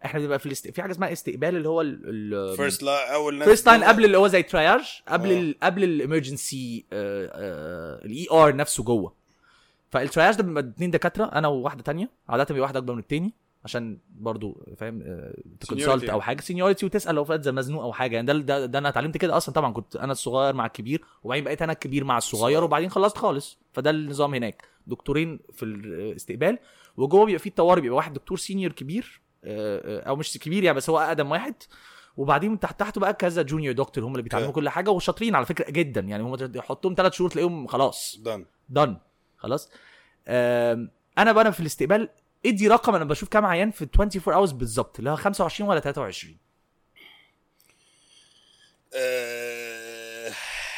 احنا بنبقى في الاست... في حاجه اسمها استقبال اللي هو ال فيرست لا اول ناس فيرست لاين قبل اللي هو زي ترياج قبل آه. ال قبل الامرجنسي الاي ار نفسه جوه فالترياج ده بيبقى اتنين دكاتره انا وواحده تانية عاده بيبقى واحده اكبر من التاني عشان برضو فاهم تكونسلت Seniority. او حاجه سينيورتي وتسال لو فات زي مزنوق او حاجه يعني ده, ده ده انا اتعلمت كده اصلا طبعا كنت انا الصغير مع الكبير وبعدين بقيت انا الكبير مع الصغير وبعدين خلصت خالص فده النظام هناك دكتورين في الاستقبال وجوه بيبقى فيه الطوارئ بيبقى واحد دكتور سينيور كبير آه، آه، او مش كبير يعني بس هو اقدم واحد وبعدين من تحت تحته بقى كذا جونيور دكتور هم اللي بيتعلموا اوكي. كل حاجه وشاطرين على فكره جدا يعني هم يحطهم ثلاث شهور تلاقيهم خلاص دان دن خلاص آم، انا بقى أنا في الاستقبال ادي رقم انا بشوف كام عيان في 24 اورز بالظبط اللي هو 25 ولا 23 آه،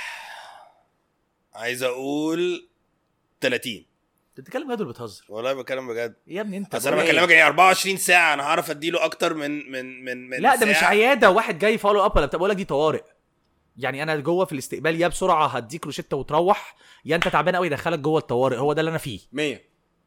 عايز اقول 30 انت بتتكلم بجد ولا بتهزر والله بتكلم بجد يا ابني انت بس انا بقول إيه؟ بكلمك يعني 24 ساعه انا هعرف اديله اكتر من من من من لا ده مش ساعة. عياده واحد جاي فولو اب ولا بتاع بقول لك دي طوارئ يعني انا جوه في الاستقبال يا بسرعه هديك روشته وتروح يا انت تعبان قوي يدخلك جوه الطوارئ هو ده اللي انا فيه 100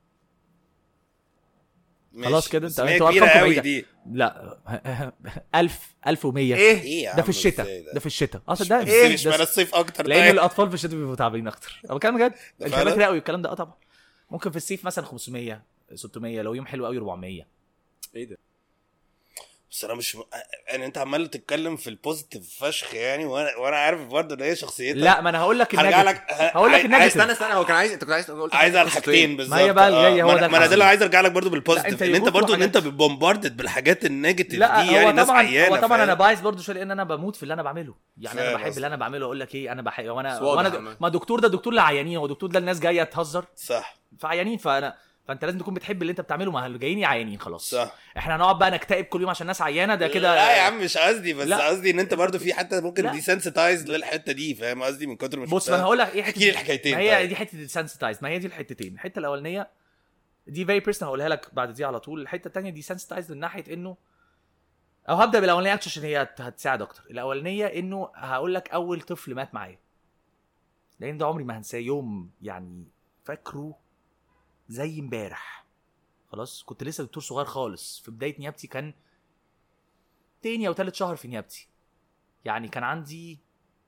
ماشي. خلاص كده، بس انت- هي انتوا كبيره أرقامكم قوي بعيدة. دي لا 1000 1100 ايه ايه يا ده عم في الشتاء ازاي ده في الشتاء اصل ده ده ايه مش معنى ده الصيف اكتر لان طيب. الاطفال في الشتاء بيبقوا تعبانين اكتر انا بتكلم بجد ده الكلام فعلا؟ كتير قوي الكلام ده اه طبعا ممكن في الصيف مثلا 500 600 لو يوم حلو قوي 400 ايه ده بس انا مش يعني انت عمال تتكلم في البوزيتيف فشخ يعني وانا وانا عارف برضه ان هي شخصيتك لا ما انا هقول لك هرجع النيجاتيف. لك ه- هقول لك عايز- النيجاتيف. استنى استنى هو كان عايز انت كنت عايز قلت عايز على قصتين. الحاجتين بالظبط هي بقى آه، الجاية، هو ما ده أنا- ما انا ده الحل. اللي عايز ارجع لك برضه لا، بالبوزيتيف انت ان انت يبص برضه ان حاجات- انت بومباردد بالحاجات النيجاتيف لا دي يعني هو ناس طبعا عيانه هو طبعا فاهم؟ انا بايظ برضه شويه لان انا بموت في اللي انا بعمله يعني انا فاهم بحب قصدك. اللي انا بعمله اقول لك ايه انا بحب وانا واضح وانا عامة. ما دكتور ده دكتور لعيانين هو دكتور ده الناس جايه تهزر صح فعيانين فانا فانت لازم تكون بتحب اللي انت بتعمله مع اللي جايين عيانين خلاص صح احنا هنقعد بقى نكتئب كل يوم عشان ناس عيانه ده كده لا يا عم مش قصدي بس لا. قصدي ان انت برضه في حتى ممكن لا. دي سنسيتايز للحته دي فاهم قصدي من كتر ما بص ما شفتها. انا هقول لك ايه احكي لي الحكايتين ما هي طيب. دي حته السنسيتايز ما هي دي الحتتين الحته الاولانيه دي فيري بيرسونال هقولها لك بعد دي على طول الحته الثانيه دي سنسيتايز من ناحيه انه او هبدا بالاولانيه اكتر عشان هي هت- هتساعد اكتر الاولانيه انه هقول لك اول طفل مات معايا لان ده عمري ما هنساه يوم يعني فاكره زي امبارح خلاص كنت لسه دكتور صغير خالص في بدايه نيابتي كان تاني او تالت شهر في نيابتي يعني كان عندي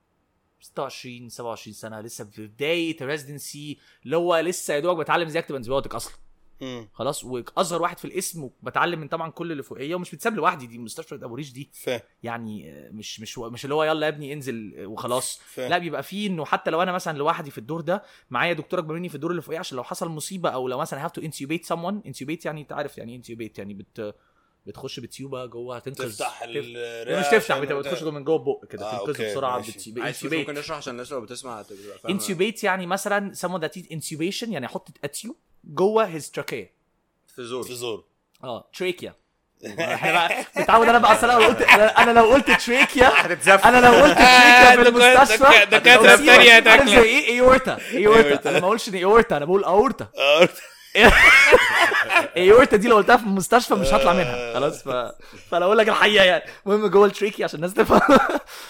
26 27 سنه لسه في بدايه الريزدنسي اللي هو لسه يا دوبك بتعلم ازاي اكتب انتبيوتيك اصلا مم. خلاص واصغر واحد في الاسم وبتعلم من طبعا كل اللي فوقيه ومش بتساب لوحدي دي مستشفى ابو ريش دي فاهم يعني آه، مش مش مش اللي هو يلا يا ابني انزل آه، وخلاص فاهم لا بيبقى فيه انه حتى لو انا مثلا لوحدي في الدور ده معايا دكتور اكبر مني في الدور اللي فوقيه عشان لو حصل مصيبه او لو مثلا هاف تو انتيوبيت سمون انتيوبيت يعني انت عارف يعني انتيوبيت يعني بت بتخش بتيوبه جوه هتنقذ تفتح تف- ال مش تفتح بت- بتخش جوه من جوه البق كده آه، تنقذه أوكي، بسرعه ماشي. بتسيب عايز بس انتيوبيت ممكن نشرح عشان الناس لو بتسمع تبقى فاهمة. انتيوبيت يعني مثلا someone that needs intubation يعني احط اتيو جوه his trachea في زور في زور اه تريكيا احنا بقى متعود انا بقى اصل انا لو قلت انا أنا لو قلت تريكيا هتتزف انا لو قلت تريكيا في دكاترة- المستشفى دكاترة هتبقى تانية عارف هتاكلك. زي ايه ايورتا ايورتا انا ما بقولش ان ايورتا انا بقول اورتا آه، ايورتا دي لو قلتها في المستشفى مش هطلع منها خلاص ف... فانا اقول لك الحقيقه يعني المهم جوه التريكي عشان الناس تفهم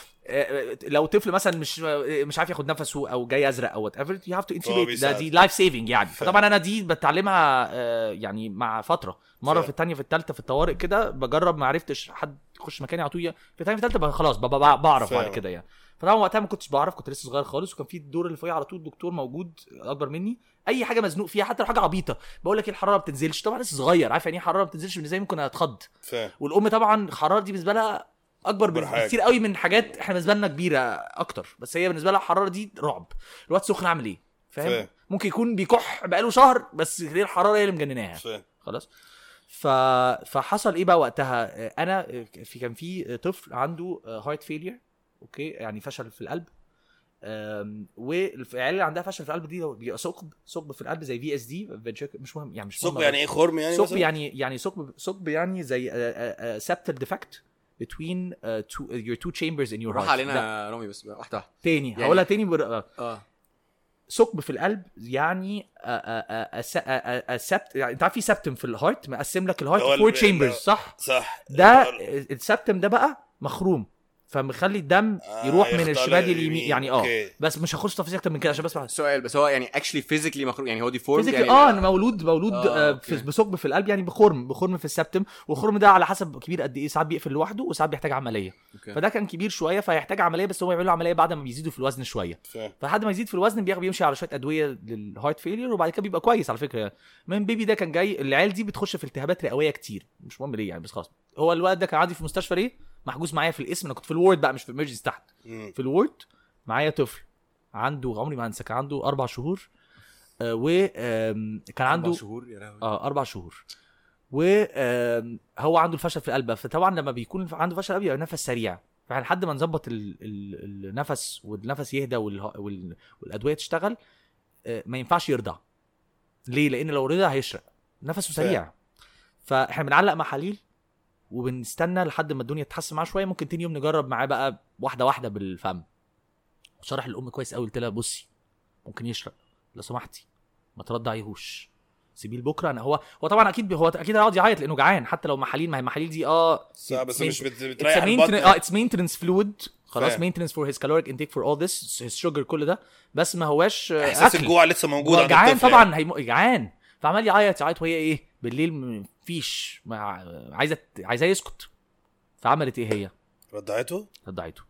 لو طفل مثلا مش مش عارف ياخد نفسه او جاي ازرق او وات ايفر يو هاف تو انتيبيت ده بيساعد. دي لايف سيفنج يعني فطبعا انا دي بتعلمها آه، يعني مع فتره مره فاهم. في الثانيه في الثالثه في الطوارئ كده بجرب ما عرفتش حد يخش مكاني على طول في الثانيه في الثالثه خلاص ب- ب- بعرف بعد فاهم. كده يعني فطبعا وقتها ما كنتش بعرف كنت لسه صغير خالص وكان في الدور اللي فوقيه على طول دكتور موجود اكبر مني اي حاجه مزنوق فيها حتى لو حاجه عبيطه بقول لك ايه الحراره ما بتنزلش طبعا لسه صغير عارف يعني ايه حراره ما بتنزلش من ازاي ممكن اتخض فاهم والام طبعا الحراره دي بالنسبه لها اكبر أكبر حاجة. بكتير قوي من حاجات احنا بالنسبه لنا كبيره اكتر بس هي بالنسبه لها الحراره دي رعب الواد سخن اعمل ايه فاهم فاهم. ممكن يكون بيكح بقاله شهر بس هي الحراره هي اللي مجنناها فاهم خلاص ف... فحصل ايه بقى وقتها آه، انا آه، في كان في طفل عنده هارت فيلير اوكي يعني فشل في القلب آم، والعيال اللي عندها فشل في القلب دي بيبقى ثقب ثقب في القلب زي في اس دي مش مهم يعني مش مهم ثقب يعني ايه خرم يعني ثقب مثلا؟ يعني يعني ثقب ثقب يعني زي سبتال ديفكت between uh, two, uh, your two chambers in your روح heart علينا ده يا رامي بس بقى واحده واحده تاني يعني- هقولها تاني بر... آه، اه ثقب في القلب يعني آه، آه، آه، س- آه، آه، آه، سبت يعني انت عارف في سبتم في الهارت مقسم لك الهارت هو فور ال- تشامبرز ال- صح صح ده السبتم ده بقى مخروم فمخلي الدم آه، يروح من يختار الشمال لليمين اليمين. يعني اه أوكي. بس مش هخش تفاصيل اكتر من كده عشان بس سؤال بس هو يعني اكشلي فيزيكلي مخلوق يعني هو ديفورم فيزيكلي يعني اه انا مولود مولود آه، آه أوكي. في بثقب في القلب يعني بخرم بخرم في السبتم والخرم ده على حسب كبير قد ايه ساعات بيقفل لوحده وساعات بيحتاج عمليه أوكي. فده كان كبير شويه فهيحتاج عمليه بس هو يعمل له عمليه بعد ما بيزيدوا في الوزن شويه فاهم فلحد ما يزيد في الوزن بياخد بيمشي على شويه ادويه للهارت فيلير وبعد كده بيبقى كويس على فكره من بيبي ده كان جاي العيال دي بتخش في التهابات رئويه كتير مش مهم ليه يعني بس خلاص هو الولد ده كان عندي في المستشفى ليه محجوز معايا في القسم انا كنت في الوورد بقى مش في الامرجنسي تحت مم. في الوورد معايا طفل عنده عمري ما هنسى كان عنده اربع شهور آه وكان عنده اربع شهور يا لهوي اه اربع شهور وهو عنده الفشل في القلب فطبعا لما بيكون عنده فشل قلب يبقى نفس سريع فلحد ما نظبط ال- ال- النفس والنفس يهدى والها- وال- والادويه تشتغل آه، ما ينفعش يرضع ليه لان لو رضع هيشرق نفسه سريع فاحنا بنعلق محاليل وبنستنى لحد ما الدنيا تتحسن معاه شويه ممكن تاني يوم نجرب معاه بقى واحده واحده بالفم شرح الام كويس قوي قلت لها بصي ممكن يشرق لو سمحتي ما ترضعيهوش سيبيه لبكره انا هو هو طبعا اكيد هو اكيد هيقعد يعيط لانه جعان حتى لو محاليل ما هي المحاليل دي اه صح بس it's مش main- بت- it's بتريح a البطن maintenance اه اتس مينتنس فلويد خلاص فاهم. مينتنس فور هيز caloric intake فور اول ذس هيز شوجر كل ده بس ما هواش آه، احساس أكل. الجوع لسه موجود هو عند جعان الطفل طبعا هيم... جعان فعمال يعيط يعيط وهي ايه بالليل مفيش ما... عايزه عايزاه يسكت فعملت ايه هي؟ يعني. رضعته رضعته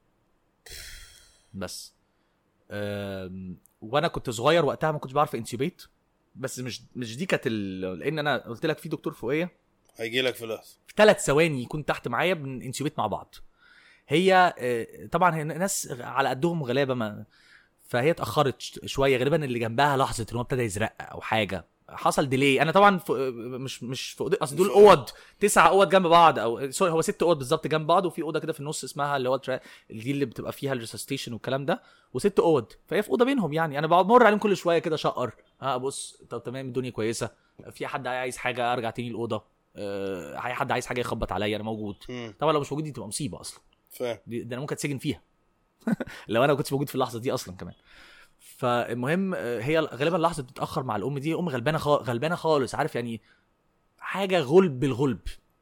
بس أم... وانا كنت صغير وقتها ما كنتش بعرف انتيوبيت بس مش مش دي كانت ال... لان انا قلت لك في دكتور فوقيه هيجي لك في لحظه في ثلاث ثواني يكون تحت معايا بننتيوبيت مع بعض هي آه، طبعا هي ناس على قدهم غلابه ما فهي اتاخرت ش- شويه غالبا اللي جنبها لاحظت ان هو ابتدى يزرق او حاجه حصل ديلي انا طبعا ف... مش مش في أوضة- اصل دول اوض تسع اوض جنب بعض او سوري هو ست اوض بالظبط جنب بعض وفي اوضه كده في النص اسمها اللي هو الترا... دي اللي بتبقى فيها الريسستيشن والكلام ده وست اوض فهي في اوضه بينهم يعني انا بمر عليهم كل شويه كده شقر اه بص طب تمام الدنيا كويسه في حد عايز حاجه ارجع تاني الاوضه آه حد عايز حاجه يخبط عليا انا موجود مم. طبعا لو مش موجود دي تبقى مصيبه اصلا فاهم دي ده انا ممكن اتسجن فيها لو انا ما كنتش موجود في اللحظه دي اصلا كمان فالمهم آه، هي غالبا اللحظه بتتاخر مع الام دي ام غلبانه خا... غلبانه خالص عارف يعني حاجه غلب بالغلب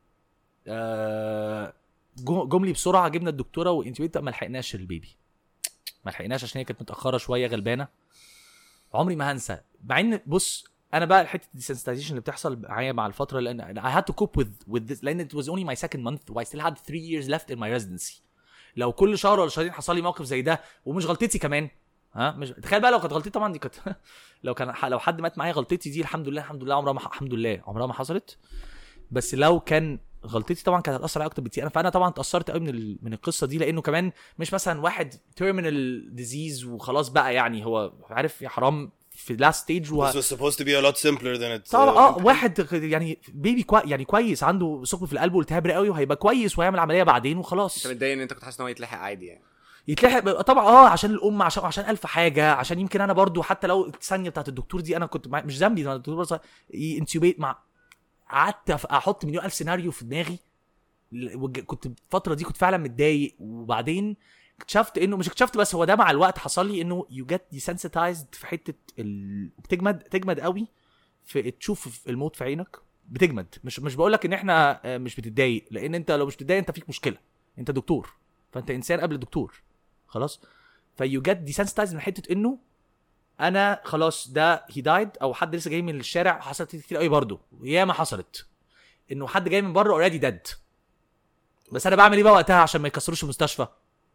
آه، جو- جم لي بسرعه جبنا الدكتوره وانتبيت ما لحقناش البيبي ما لحقناش عشان هي كانت متاخره شويه غلبانه عمري ما هنسى مع ان بص انا بقى حته الديسنسيتايزيشن اللي بتحصل معايا مع الفتره لان I had to cope with with this لان it was only my second month و I still had three years left in my residency لو كل شهر ولا شهرين حصل لي موقف زي ده ومش غلطتي كمان ها مش تخيل بقى لو كانت غلطتي طبعا دي كانت لو كان لو حد مات معايا غلطتي دي الحمد لله الحمد لله عمرها ما الحمد لله عمرها ما حصلت بس لو كان غلطتي طبعا كانت هتاثر عليا اكتر بكتير انا فانا طبعا اتاثرت قوي من ال... من القصه دي لانه كمان مش مثلا واحد تيرمينال ديزيز وخلاص بقى يعني هو عارف يا حرام في لاست ستيج و... This was supposed to be a lot simpler than it طبعا uh, اه واحد يعني بيبي كوي... يعني كويس عنده ثقب في القلب والتهاب رئوي وهيبقى كويس وهيعمل عمليه بعدين وخلاص انت متضايق ان انت كنت حاسس ان هو يتلحق عادي يعني يتلحق طبعا اه عشان الام عشان عشان الف حاجه عشان يمكن انا برضو حتى لو الثانيه بتاعت الدكتور دي انا كنت مع... مش ذنبي ده الدكتور بس انتيوبيت مع قعدت أف- احط مليون الف سيناريو في دماغي ل- وج- كنت الفتره دي كنت فعلا متضايق وبعدين اكتشفت انه مش اكتشفت بس هو ده مع الوقت حصل لي انه يو جيت desensitized في حته ال... بتجمد تجمد قوي في تشوف الموت في عينك بتجمد مش مش بقول لك ان احنا آه، مش بتتضايق لان انت لو مش بتتضايق انت فيك مشكله انت دكتور فانت انسان قبل الدكتور خلاص فيو جيت desensitized من حته انه انا خلاص ده هي دايد او حد لسه جاي من الشارع حصلت كتير قوي برضه ياما حصلت انه حد جاي من بره اوريدي ديد بس انا بعمل ايه بقى وقتها عشان ما يكسروش المستشفى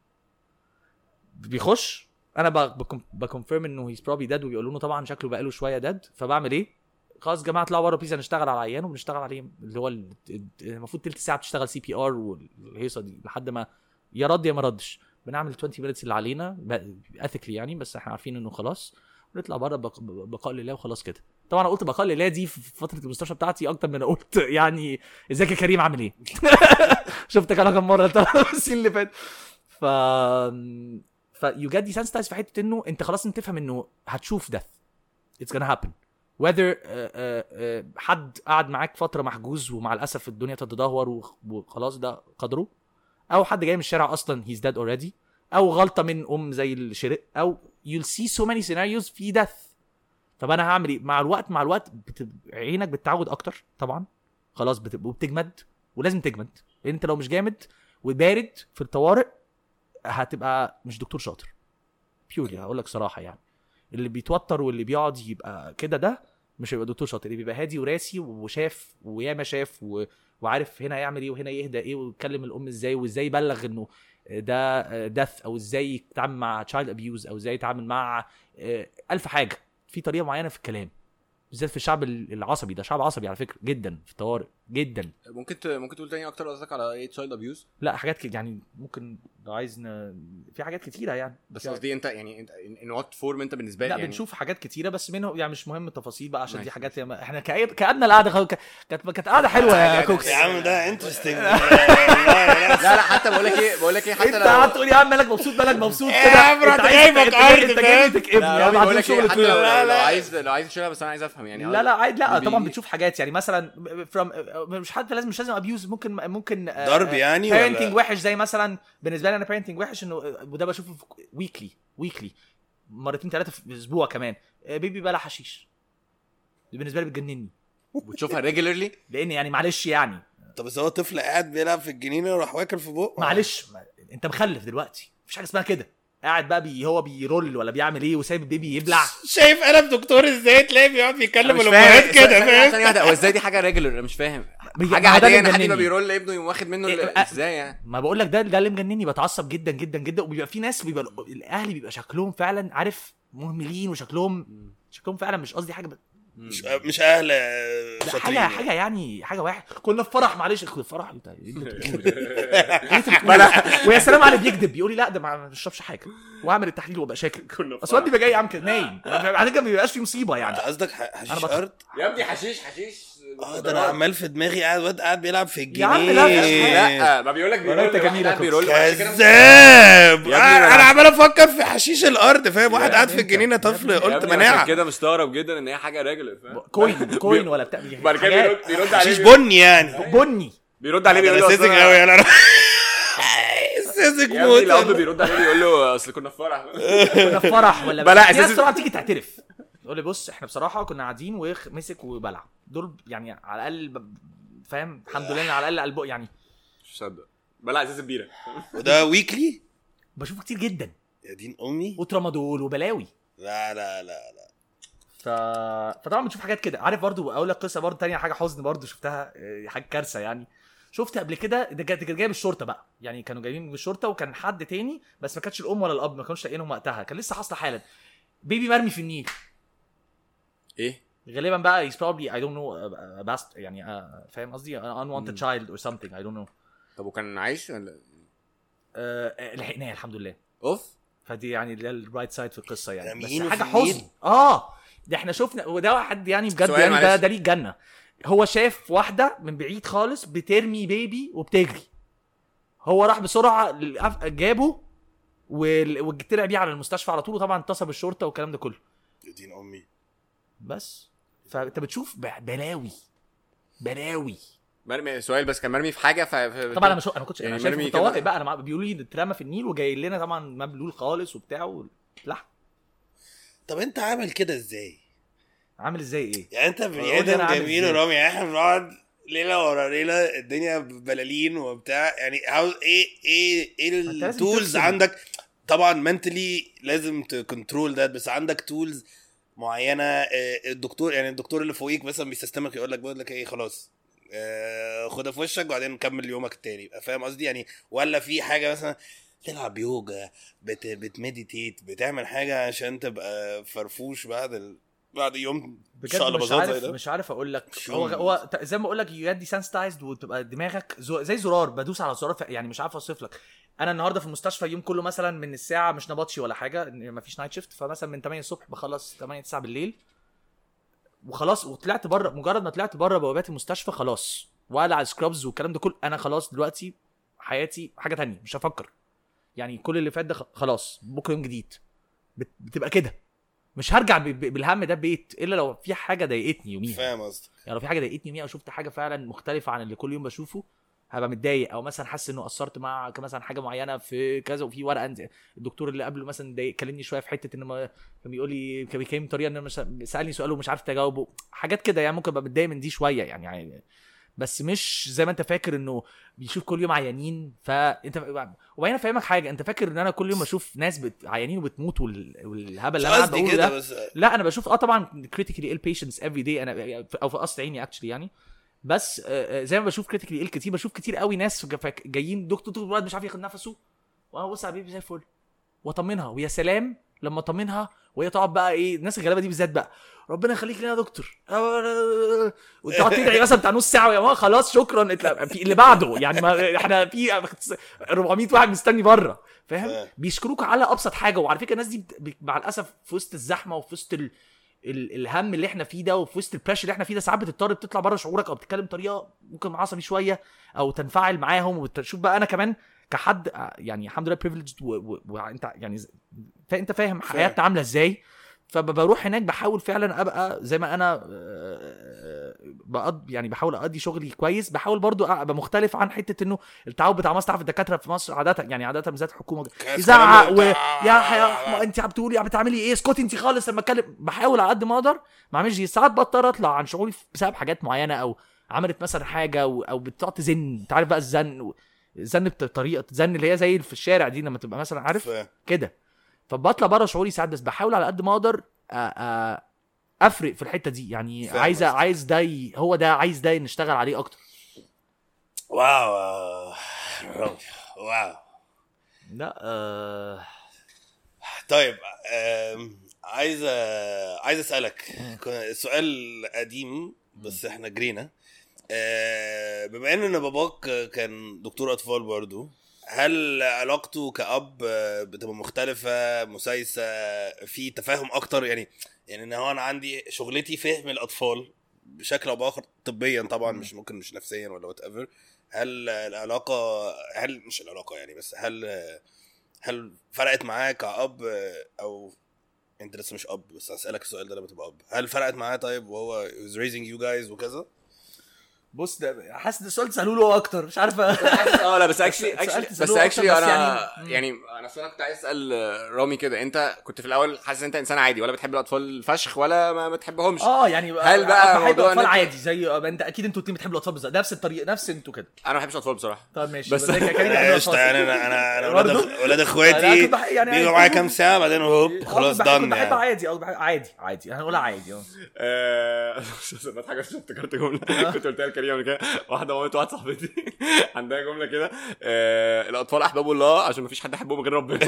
بيخش انا بكونفيرم انه هيز بروبلي ديد وبيقولوا له طبعا شكله بقاله شويه ديد فبعمل ايه خلاص يا جماعه اطلعوا بره بليز هنشتغل على العيان وبنشتغل عليه اللي هو ال- المفروض تلت ساعه بتشتغل سي بي ار والهيصه دي لحد ما يا رد يا ما ردش بنعمل 20 مينتس اللي علينا اثيكلي يعني بس احنا عارفين انه خلاص ونطلع بره بق- بقاء لله وخلاص كده طبعا انا قلت بقاء لله دي في فتره المستشفى بتاعتي اكتر من أنا قلت يعني ازيك يا كريم عامل ايه شفتك انا كم مره انت السين اللي فات ف ف يو جيت desensitized في حته انه انت خلاص انت تفهم انه هتشوف ده اتس gonna happen whether uh, uh, uh, حد قعد معاك فتره محجوز ومع الاسف الدنيا تتدهور وخ- وخلاص ده قدره او حد جاي من الشارع اصلا he's dead already او غلطه من ام زي الشرق او you'll see so many scenarios في death طب انا هعمل ايه مع الوقت مع الوقت بت... عينك بتتعود اكتر طبعا خلاص بت... وبتجمد ولازم تجمد لان انت لو مش جامد وبارد في الطوارئ هتبقى مش دكتور شاطر بيورلي هقول لك صراحه يعني اللي بيتوتر واللي بيقعد يبقى كده ده مش هيبقى دكتور شاطر اللي بيبقى هادي وراسي وشاف وياما شاف و... وعارف هنا يعمل ايه وهنا يهدى ايه ويتكلم الام ازاي وازاي يبلغ انه ده دث او ازاي يتعامل مع تشايلد ابيوز او ازاي يتعامل مع آه، الف حاجه في طريقه معينه في الكلام بالذات في الشعب العصبي ده شعب عصبي على فكره جدا في الطوارئ جدا ممكن ت... ممكن تقول تاني اكتر قصدك على ايه تشايلد ابيوز لا حاجات ك... يعني ممكن لو عايز ن... في حاجات كتيره يعني بس يعني قصدي انت يعني انت ان وات فورم انت بالنسبه لي لا يعني بنشوف حاجات كتيره بس منهم يعني مش مهم التفاصيل بقى عشان دي ماشي، حاجات ياما احنا كأي- كأبنا القعده خ- ك- كانت كانت قعده حلوه يا كوكس يا عم ده انترستنج لا لا حتى بقول لك ايه بقول لك ايه حتى انت لو قعدت تقول يا عم مالك مبسوط مالك مبسوط يا كده عم رحت انت عايز- جايبك انت- ارض، انت فاهم؟ جاي تكئبني لا يا لا بعد بقول لك شغل ايه حتى طويل. لو, لا، لو لا. عايز لو عايز تشيلها بس انا عايز افهم يعني لا لا عادي لا بي- طبعا بتشوف حاجات يعني مثلا فروم مش حتى لازم مش لازم ابيوز ممكن ممكن ضرب يعني ولا- بيرنتنج وحش زي مثلا بالنسبه لي انا بيرنتنج وحش انه وده بشوفه ويكلي ويكلي مرتين ثلاثه في الاسبوع كمان آه، بيبي بلا حشيش دي بالنسبه لي بتجنني بتشوفها ريجولرلي لان يعني معلش يعني طب بس هو طفل قاعد بيلعب في الجنينه وراح واكل في بقه معلش ما انت مخلف دلوقتي مفيش حاجه اسمها كده قاعد بقى بي هو بيرول ولا بيعمل ايه وسايب البيبي يبلع شايف قلم دكتور ازاي تلاقيه بيقعد بيكلم مش الامهات فاهم كده ثانية فاهم واحدة، هو ازاي دي حاجه ريجولر انا مش فاهم بيجي- حاجه ما ده عاديه اللي ان حد يبقى مجنني. بيرول لابنه يقوم واخد منه ال- إيه، أه. ازاي يعني ما بقول لك ده ده اللي مجنني بتعصب جدا جدا جدا وبيبقى في ناس بيبقى ال- الاهل بيبقى شكلهم فعلا عارف مهملين وشكلهم شكلهم فعلا مش قصدي حاجه ب... مش مش اهل لا شاطرين حاجه يعني. حاجه يعني حاجه واحد كنا في فرح معلش كنا في فرح انت إيه اللي بتقوله ده؟ إيه اللي بتقوله؟ ويا سلام على اللي بيكذب يقول لي لا ده ما بشربش حاجه واعمل التحليل وابقى شاكك كنا في اصل ودي بقى جاي عم كده نايم على فكره ما بيبقاش في مصيبه انت يعني قصدك ح- أنا حشيش بط- ارض يا ابني حشيش حشيش اه ده انا عمال في دماغي قاعد واد قاعد بيلعب في الجنيه يا عم لا، لا ما بيقول لك ولا بيرول أنت واحد جميل قاعد يا بيرول كوكس. عشان كده- كذاب يا ابني انا أنا- عمال افكر في حشيش الارض فاهم واحد يا قاعد في ابني الجنينه أنت- يا طفل ابني- يا قلت ابني مناعه عشان كده مستغرب جدا ان هي حاجه ريجولر فاهم كوين كوين ولا بتاع بعد كده حاجات بيرد بيرد عليه حشيش بيقول- بني يعني بني بيرد عليه بيقول انا له ساذج أصل أنا- قوي انا ساذج يا ابني الاب موت بيرد عليه بيقول له اصل كنا في فرح كنا في فرح ولا بلا في ناس أساس- طبعا تيجي تعترف يقول لي بص احنا بصراحه كنا قاعدين ومسك وبلع دول يعني على الاقل ب- فاهم الحمد لله إن على الاقل قلبه يعني مش مصدق بلع ازازه بيره وده ويكلي بشوفه كتير جدا يا دين امي وترامادول وبلاوي لا لا لا لا ف... فطبعا بتشوف حاجات كده عارف برضو اقول لك قصه برضو تانية حاجه حزن برضو شفتها آه، حاجه كارثه يعني شفت قبل كده ده كانت كانت جايه من الشرطه بقى يعني كانوا جايبين من الشرطه وكان حد تاني بس ما كانتش الام ولا الاب ما كانوش لاقيينهم وقتها كان لسه حاصله حالا بيبي مرمي في النيل ايه غالبا بقى he's probably I don't know uh, uh, bast يعني uh, فاهم قصدي uh, unwanted child or something I don't know طب وكان عايش ولا uh, لحقناه الحمد لله اوف فدي يعني ده الرايت سايد في القصه يعني راميينه بس حاجه في النيل؟ حزن اه ده احنا شفنا وده واحد يعني بجد سؤال يعني ده معلش. ده ليه الجنه هو شاف واحده من بعيد خالص بترمي بيبي وبتجري هو راح بسرعه للأف- جابه وال- وطلع بيه على المستشفى على طول وطبعا اتصل بالشرطه والكلام ده كله يا دين امي بس فانت بتشوف ب- بلاوي بلاوي مرمي سؤال بس كان مرمي في حاجه ف ف- طبعا انا مش انا ما كنتش انا يعني شايف مرمي في الطوارئ كده. بقى انا مع- بيقولوا لي اترمى في النيل وجاي لنا طبعا مبلول خالص وبتاع لحم طب انت عامل كده ازاي؟ عامل ازاي ايه؟ يعني انت بني قول لي أنا ادم عامل جميل ازاي. ورامي يعني احنا بنقعد ليله ورا ليله الدنيا بلالين وبتاع يعني عاوز ايه ايه ايه انت لازم التولز تفصل. عندك طبعا منتلي لازم تكنترول ده بس عندك تولز معينه آه، الدكتور يعني الدكتور اللي فوقيك مثلا بيسيستمك يقول لك بيقول لك ايه خلاص آه، خدها في وشك وبعدين كمل يومك التاني يبقى فاهم قصدي يعني ولا في حاجه مثلا تلعب يوجا بت بتمديتيت بتعمل حاجه عشان تبقى فرفوش بعد ال... بعد يوم بجد مش شقلباظات زي عارف ده مش عارف اقول لك شو هو من- هو ت- زي ما اقول لك يو دي سانستايزد وتبقى دماغك زو زي زرار بدوس على زرار ف- يعني مش عارف اوصف لك انا النهارده في المستشفى اليوم كله مثلا من الساعه مش نبطشي ولا حاجه ما فيش نايت شيفت فمثلا من 8 الصبح بخلص 8 9 بالليل وخلاص وطلعت بره مجرد ما طلعت بره بوابات المستشفى خلاص وقلع السكرابز والكلام ده كله انا خلاص دلوقتي حياتي حاجه تانية مش هفكر يعني كل اللي فات ده خ- خلاص بكره يوم جديد بت- بتبقى كده مش هرجع ب- ب- بالهم ده بيت الا لو في حاجه ضايقتني يوميها فاهم قصدي يعني لو في حاجه ضايقتني يوميها او شفت حاجه فعلا مختلفه عن اللي كل يوم بشوفه هبقى متضايق او مثلا حاسس انه قصرت مع مثلا حاجه معينه في كذا وفي ورقه انت الدكتور اللي قبله مثلا ضايق كلمني شويه في حته ان ما كان بيقول لي كان بيكلمني بطريقه ان انا مش سالني سؤال ومش عارف اجاوبه حاجات كده يعني ممكن ابقى متضايق من دي شويه يعني, يعني بس مش زي ما انت فاكر انه بيشوف كل يوم عيانين فانت وبعدين افهمك حاجه انت فاكر ان انا كل يوم بشوف ناس بت... عيانين وبتموت وال... والهبل مش اللي انا قاعد قصدي بقوله كده ده بس لا انا بشوف اه طبعا كريتيكالي ill patients every day انا او في قصد عيني اكشلي يعني بس آه، آه، زي ما بشوف كريتيكالي ill كتير بشوف كتير قوي ناس جا- فاك- جايين دكتور دكتور الولد مش عارف ياخد نفسه وانا ببص على بيبي زي الفل واطمنها ويا سلام لما اطمنها وهي تقعد بقى ايه الناس الغلابه دي بالذات بقى ربنا يخليك لنا يا دكتور وتقعد تدعي مثلا بتاع نص ساعه ويا ماما خلاص شكرا اتلا- في اللي بعده يعني ما احنا في 400 واحد مستني بره فاهم فاهم. بيشكروك على ابسط حاجه وعلى فكره الناس دي بت- بت- مع الاسف في وسط الزحمه وفي وسط ال... ال... الهم اللي احنا فيه ده وفي وسط البريشر اللي احنا فيه ده ساعات بتضطر تطلع بره شعورك او بتتكلم بطريقه ممكن عصبي شويه او تنفعل معاهم وتشوف بقى انا كمان كحد آه، يعني الحمد لله بريفليجد وانت يعني ز- فانت فاهم حياتنا عامله ازاي فبروح هناك بحاول فعلا ابقى زي ما انا آه، بقض يعني بحاول اقضي شغلي كويس بحاول برضو ابقى مختلف عن حته انه التعود بتاع مصر تعرف الدكاتره في مصر عاده يعني عاده بالذات الحكومه يزعق كلام و بتاع- يا حيا انت بتقولي عم بتعملي ايه اسكتي انت خالص لما اتكلم بحاول على قد ما اقدر ما اعملش دي ساعات بضطر اطلع عن شغلي بسبب حاجات معينه او عملت مثلا حاجه او, أو بتقعد تزن انت عارف بقى الزن و- الزن بطريقه زن اللي هي زي في الشارع دي لما تبقى مثلا عارف فاهم. كده فبطلع بره شعوري ساعات بس بحاول على قد ما اقدر أ- أ- افرق في الحته دي يعني فاهم عايز قصدك. عايز ده ي- هو ده عايز ده نشتغل عليه اكتر واو آه، رامي، واو لا آه طيب آم، عايز آه، عايز اسالك كان- سؤال قديم بس احنا جرينا آه، بما ان باباك كان دكتور اطفال برضو هل علاقته كأب آه، بتبقى مختلفة مسايسة في تفاهم أكتر يعني يعني إن هو أنا عندي شغلتي فهم الأطفال بشكل أو بآخر طبيا طبعا مش ممكن مش نفسيا ولا وات ايفر هل العلاقة هل مش العلاقة يعني بس هل آه، هل فرقت معاه كأب آه، أو أنت لسه مش أب بس هسألك السؤال ده لما تبقى أب هل فرقت معاه طيب وهو was raising you guys وكذا؟ بص ده حاسس ان السؤال تسالوه له اكتر مش عارف اه لا بس اكشلي سألت اكشلي بس سألوه اكشلي أكتر، بس انا يعني- يعني انا اصل انا كنت عايز اسال رامي كده انت كنت في الاول حاسس ان انت انسان عادي ولا بتحب الاطفال فشخ ولا ما بتحبهمش اه يعني هل بقى بحب موضوع إن الاطفال أنت- عادي زي انت اكيد انتوا الاتنين بتحبوا الاطفال بالظبط نفس الطريقه نفس انتوا كده انا ما بحبش الاطفال بصراحه طب ماشي بس- بس كريم بيحب قشطة الأطفال. يعني أنا أنا أنا ولاد برضو؟ أخ- ولاد أنا إخواتي كنت بح- يعني- بيجوا معايا كام ساعة بعدين هوب آه، خلاص كنت بحب- دن كنت بحب يعني عادي اه بحب- عادي عادي هنقولها عادي اه آه، بضحك عشان افتكرت جمله كنت قلتها لكريم قبل كده واحده مامت واحده صاحبتي عندها جمله كده آه، الاطفال احباب الله عشان مفيش حد يحبهم غير ربنا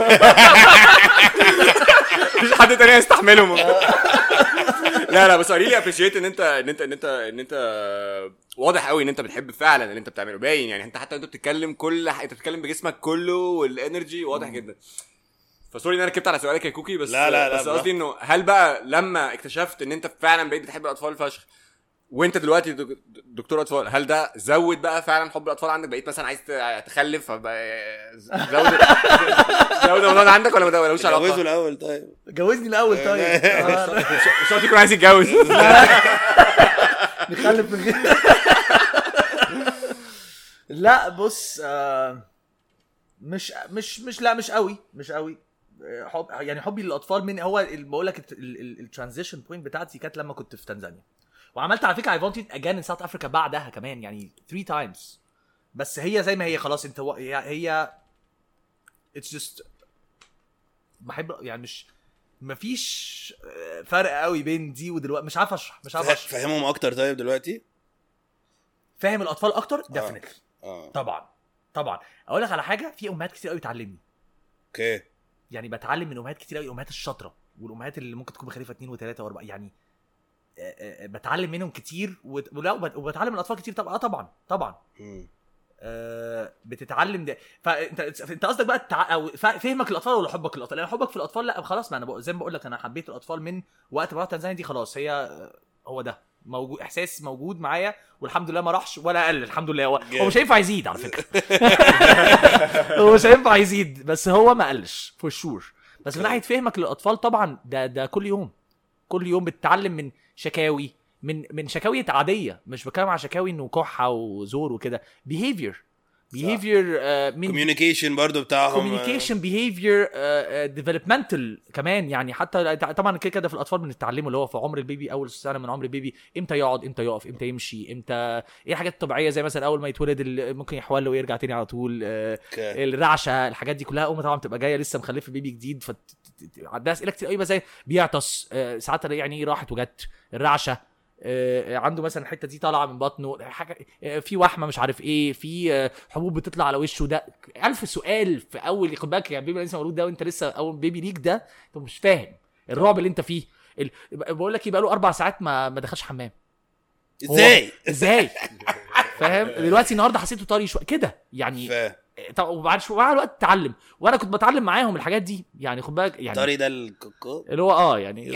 مفيش حد تاني يستحملهم لا لا بس ريلي ابريشيت ان انت ان انت ان انت ان انت واضح قوي ان انت بتحب فعلا اللي انت بتعمله باين يعني انت حتى انت بتتكلم كل ح- انت بتتكلم بجسمك كله والانرجي واضح جدا فسوري ان انا ركبت على سؤالك يا كوكي بس لا، لا، لا، بس قصدي انه هل بقى لما اكتشفت ان انت فعلا بقيت بتحب الاطفال فشخ وانت دلوقتي دك- دكتور اطفال هل ده زود بقى فعلا حب الاطفال عندك بقيت مثلا عايز ت- تخلف فبقى زود زود الموضوع ده عندك ولا ما ده- ملوش جوزوا علاقه؟ الأول طيب جوزني الاول طيب آه، مش شرط يكون عايز يتجوز نخلف من غير لا بص آه، مش مش مش لا مش قوي مش قوي آه، حب يعني حبي للاطفال من هو ال- بقول لك الترانزيشن بوينت بتاعتي كانت لما كنت في تنزانيا وعملت على فكره اي فونت اجان ان ساوث افريكا بعدها كمان يعني 3 تايمز بس هي زي ما هي خلاص انت و- هي هي اتس جست بحب يعني مش مفيش آه، فرق قوي بين دي ودلوقتي مش عارف اشرح مش عارف فه- اشرح فهمهم أكتر طيب دلوقتي؟ فاهم الاطفال اكتر ديفنتلي اه طبعا طبعا اقول لك على حاجه في امهات كتير قوي بتعلمني اوكي يعني بتعلم من امهات كتير قوي الامهات الشاطره والامهات اللي ممكن تكون بخليفه اثنين وثلاثه واربعه يعني آه، آه، بتعلم منهم كتير وت- ولا وبت- وبتعلم من الاطفال كتير طبعا اه طبعا طبعا مم. آه، بتتعلم ده فانت انت قصدك بقى التع... او ف- فهمك للاطفال ولا حبك للاطفال لان حبك في الاطفال لا خلاص ما انا بقول زي ما بقول لك انا حبيت الاطفال من وقت ما رحت تنزانيا دي خلاص هي آه، هو ده موجود احساس موجود معايا والحمد لله ما راحش ولا قل الحمد لله هو, هو مش هينفع يزيد على فكره هو مش هينفع يزيد بس هو ما قلش فور شور بس من ناحيه فهمك للاطفال طبعا ده ده كل يوم كل يوم بتتعلم من شكاوي من من شكاوي عاديه مش بتكلم على شكاوي انه كحه وزور وكده بيهيفير behavior uh, من كوميونيكيشن برضو بتاعهم كوميونيكيشن بيهيفير ديفلوبمنتال uh, كمان يعني حتى طبعا كده كده في الاطفال بنتعلمه اللي هو في عمر البيبي اول سنه من عمر البيبي امتى يقعد امتى يقف امتى يمشي امتى ايه الحاجات الطبيعيه زي مثلا اول ما يتولد ال- ممكن يحول ويرجع تاني على طول آه، اوكي. الرعشه الحاجات دي كلها ام طبعا بتبقى جايه لسه مخلفه بيبي جديد فت عندها اسئله كتير قوي بقى زي بيعطس آه، ساعات الاقي يعني ايه راحت وجت الرعشه آه، عنده مثلا الحته دي طالعه من بطنه حاجه آه، في وحمه مش عارف ايه في آه، حبوب بتطلع على وشه ده ألف سؤال في اول خد بالك يعني بيبي لسه مولود ده وانت لسه اول بيبي ليك ده انت مش فاهم الرعب اللي انت فيه ال... بقول لك ايه بقى له اربع ساعات ما ما دخلش حمام هو- ازاي ازاي فاهم دلوقتي النهارده حسيته طري شويه كده يعني ف- طب وبعد شويه مع الوقت تتعلم وانا كنت بتعلم معاهم الحاجات دي يعني خد بالك يعني طاري ده الكوكو اللي هو اه يعني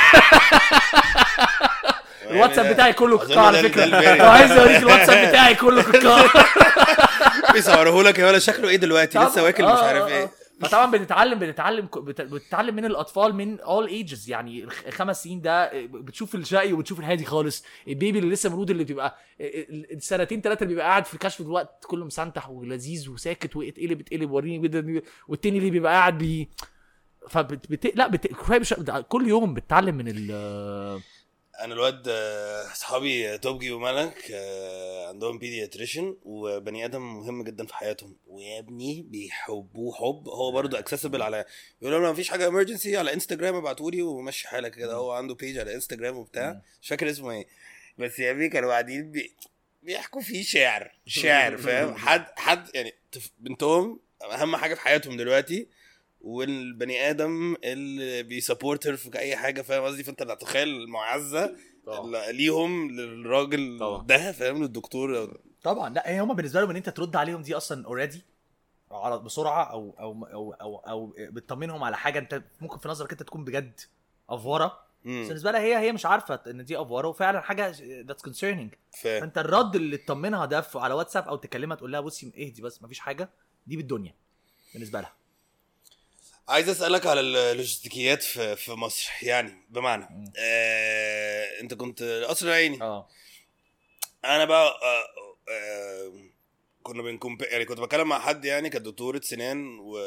الواتساب بتاعي كله أظن كوكا على ده- فكره ده الفيري- لو عايز اوريك الواتساب بتاعي كله كوكا بيصوره لك يا ولا شكله ايه دلوقتي لسه واكل مش آه، عارف آه، ايه آه. فطبعا بنتعلم بنتعلم بت- بتتعلم من الاطفال من اول ايجز يعني الخ- خمس سنين ده بتشوف الشقي وبتشوف الهادي خالص البيبي اللي لسه مولود اللي بيبقى السنتين ثلاثه اللي بيبقى قاعد في الكشف الوقت كله مسنتح ولذيذ وساكت واتقلب اتقلب وريني كده والتاني اللي بيبقى قاعد بي فبت بت... لا بت... كفاية مش- ده كل يوم بتتعلم من ال انا الواد آه، اصحابي توبجي وملك آه، عندهم بيدياتريشن وبني ادم مهم جدا في حياتهم ويا ابني بيحبوه حب هو برضو اكسسبل على يقولوا له ما فيش حاجه امرجنسي على انستجرام ابعتوا لي ومشي حالك كده هو عنده بيج على انستجرام وبتاع مش فاكر اسمه ايه بس يا ابني كانوا قاعدين بي... بيحكوا فيه شعر شعر فاهم حد حد يعني طف- بنتهم اهم حاجه في حياتهم دلوقتي والبني ادم اللي بيسبورتر في اي حاجه فاهم قصدي فانت لا تتخيل المعزه اللي ليهم للراجل طبعا. ده فاهم للدكتور طبعا لا هي هم بالنسبه لهم ان انت ترد عليهم دي اصلا اوريدي على بسرعه او او او او, أو بتطمنهم على حاجه انت ممكن في نظرك انت تكون بجد افوره بس مم. بالنسبه لها هي هي مش عارفه ان دي افوره وفعلا حاجه ذاتس كونسيرنينج فاهم فانت الرد اللي تطمنها ده في- على واتساب او تكلمها تقول لها بصي اهدي بس مفيش حاجه دي بالدنيا بالنسبه لها عايز اسالك على اللوجستيكيات في في مصر يعني بمعنى آه انت كنت القصر العيني اه انا بقى آه آه كنا بنكمب يعني كنت بتكلم مع حد يعني كانت دكتوره سنان و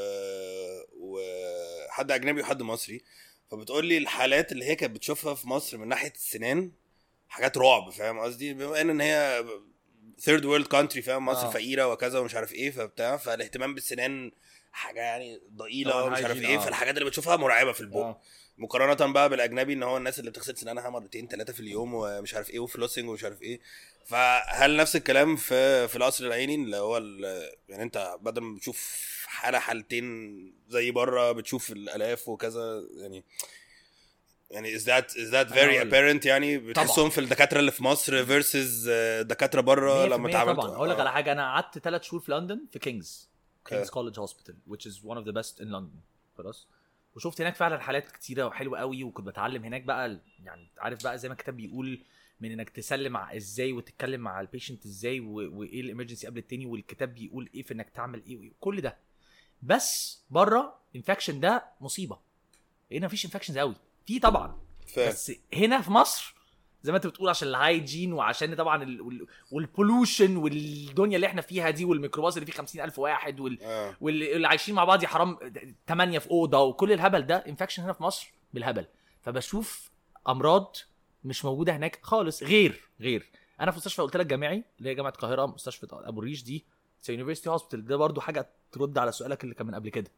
وحد اجنبي وحد مصري فبتقول لي الحالات اللي هي كانت بتشوفها في مصر من ناحيه السنان حاجات رعب فاهم قصدي بما ان ان هي ثيرد وورلد كانتري فاهم مصر آه. آه. فقيره وكذا ومش عارف ايه فبتاع فالاهتمام بالسنان حاجه يعني ضئيله طبعاً ومش عارف hygiene، ايه آه. فالحاجات اللي بتشوفها مرعبه في البق آه. مقارنه بقى بالاجنبي ان هو الناس اللي بتغسل سنانها مرتين ثلاثه في اليوم ومش عارف ايه وفلوسنج ومش عارف ايه فهل نفس الكلام في في القصر العيني اللي هو ال- يعني انت بدل ما بتشوف حاله حالتين زي بره بتشوف الالاف وكذا يعني يعني is that is that very هقول لك. apparent يعني بتحسهم في الدكاتره اللي في مصر versus آه، دكاتره بره لما 100% اتعاملت طبعا اقول لك على حاجه انا قعدت ثلاث شهور في لندن في كينجز كينجز Okay. كولج هوسبيتال which is one of the best in London خلاص وشفت هناك فعلا حالات كتيره وحلوه قوي وكنت بتعلم هناك بقى ال- يعني أنت عارف بقى زي ما الكتاب بيقول من انك تسلم ع- ازاي وتتكلم مع البيشنت ازاي و- وايه الامرجنسي قبل التاني والكتاب بيقول ايه في انك تعمل ايه وإيه. كل ده بس بره انفكشن ده مصيبه هنا مفيش انفكشنز قوي في طبعا فاهم. بس هنا في مصر زي ما انت بتقول عشان الهايجين وعشان طبعا ال- وال- والبولوشن والدنيا اللي احنا فيها دي والميكروباص اللي فيه 50000 واحد وال... آه. واللي اللي عايشين مع بعض يا حرام 8 في اوضه وكل الهبل ده انفكشن هنا في مصر بالهبل فبشوف امراض مش موجوده هناك خالص غير غير انا في مستشفى قلت لك جامعي اللي هي جامعه القاهره مستشفى ابو الريش دي يونيفرستي هوسبيتال ده برضو حاجه ترد على سؤالك اللي كان من قبل كده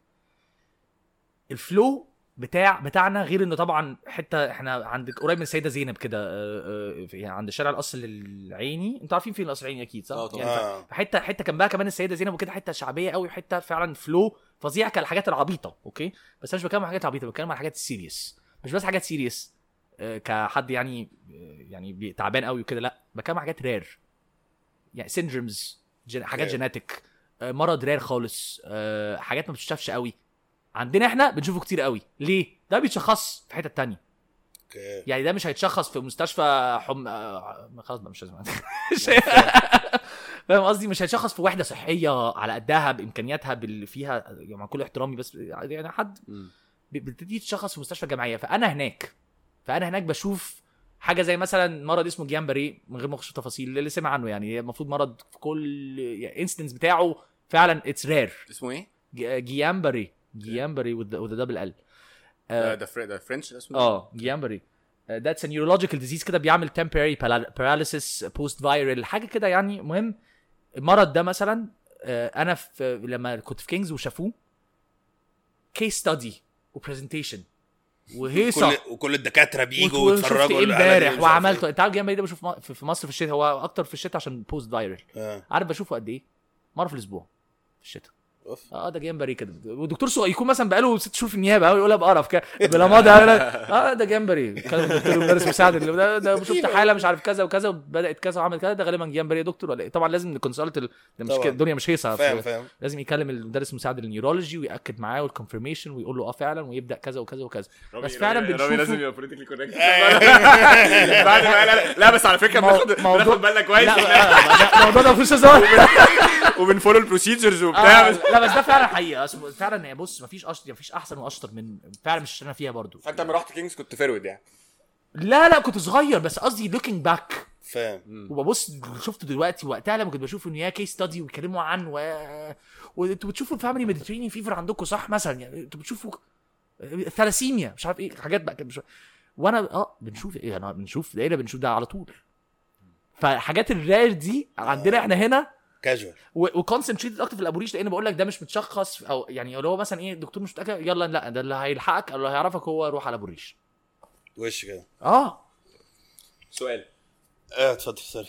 الفلو بتاع بتاعنا غير انه طبعا حته احنا عند قريب من السيده زينب كده آه، آه، في- يعني عند شارع القصر العيني انتوا عارفين فين القصر العيني اكيد صح؟ آه، طبعا. يعني ف- آه. فحته حته كان بقى كمان السيده زينب وكده حته شعبيه قوي وحته فعلا فلو فظيع كالحاجات العبيطه اوكي بس انا مش بتكلم عن حاجات عبيطه بتكلم عن حاجات سيريس مش بس حاجات سيريس كحد يعني آه، يعني بي- تعبان قوي وكده لا بتكلم عن حاجات رير يعني سيندرومز حاجات Okay. جيناتيك مرض رير خالص آه، حاجات ما بتشوفش قوي عندنا احنا بنشوفه كتير قوي ليه ده بيتشخص في حته تانية اوكي يعني ده مش هيتشخص في مستشفى حم آه، خلاص بقى مش لازم مش- فاهم قصدي مش هيتشخص في وحده صحيه على قدها بامكانياتها باللي فيها يعني مع كل احترامي بس يعني حد مم. ب- بتبتدي تشخص في مستشفى جامعيه فانا هناك فانا هناك بشوف حاجه زي مثلا مرض اسمه جيان باري من غير ما اخش في تفاصيل اللي سمع عنه يعني المفروض مرض في كل انستنس بتاعه فعلا اتس رير اسمه ايه؟ جيان باري جيان باري وذ دبل ال ده ده فر- ده فرنش ده اسمه اه جيامبري ذاتس ا نيورولوجيكال ديزيز كده بيعمل temporary paralysis بوست فايرال حاجه كده يعني مهم المرض ده مثلا آه، انا في لما كنت في كينجز وشافوه كيس ستادي وبرزنتيشن وهيصه كل وكل الدكاتره بيجوا وشفت ويتفرجوا ايه الأعلام امبارح ومش عارف وعملته انت عارف جيامبري ده بشوف في في مصر في الشتاء هو اكتر في الشتاء عشان بوست فايرال إيه. آه. عارف بشوفه قد ايه مره في الاسبوع في الشتاء أوف. اه ده جمبري كده ودكتور سو يكون مثلا بقاله ست شهور في النيابه أوي يقولها بقرف كده بلا ماضي اه ده جمبري كان الدكتور مدرس مساعد اللي ده, ده شفت حاله مش عارف كذا وكذا وبدات كذا وعمل كذا ده غالبا جمبري يا دكتور ولا ايه طبعا لازم نكونسلت ال- ده مش طبعاً. كده الدنيا مش هيصه فاهم فاهم لازم يكلم المدرس المساعد النيورولوجي وياكد معاه والكونفirmation ويقول له اه فعلا ويبدا كذا وكذا وكذا رامي- بس فعلا رامي- رامي لازم بنشوفه يبقى بوليتيكلي كوريكت بعد ما لا, لا بس على فكره مو- بناخد موضوع- بناخد بالنا كويس لا لا، الموضوع ده مفيش هزار وبنفولو البروسيجرز وبتاع آه، بس لا بس ده فعلا حقيقه أصل فعلا يعني بص مفيش اشطر مفيش احسن واشطر من فعلا مش انا فيها برضو فانت لما رحت كينجز كنت فرود يعني لا لا كنت صغير بس قصدي لوكينج باك فاهم وببص شفته دلوقتي وقتها لما كنت بشوف ان هي كيس ستادي ويتكلموا عن و... وانتوا بتشوفوا الفاميلي ميديترينيان فيفر عندكم صح مثلا يعني انتوا بتشوفوا ثلاسيميا مش عارف ايه حاجات بقى كده مش... وانا اه بنشوف ايه انا بنشوف لقينا بنشوف ده على طول فحاجات الرير دي عندنا احنا هنا كاجوال وكونسنتريتد اكتر في الابوريش لان بقول لك ده مش متشخص او يعني لو هو مثلا ايه الدكتور مش متاكد يلا لا ده اللي هيلحقك او اللي هيعرفك هو روح على ابوريش وش كده اه سؤال اه اتفضل سوري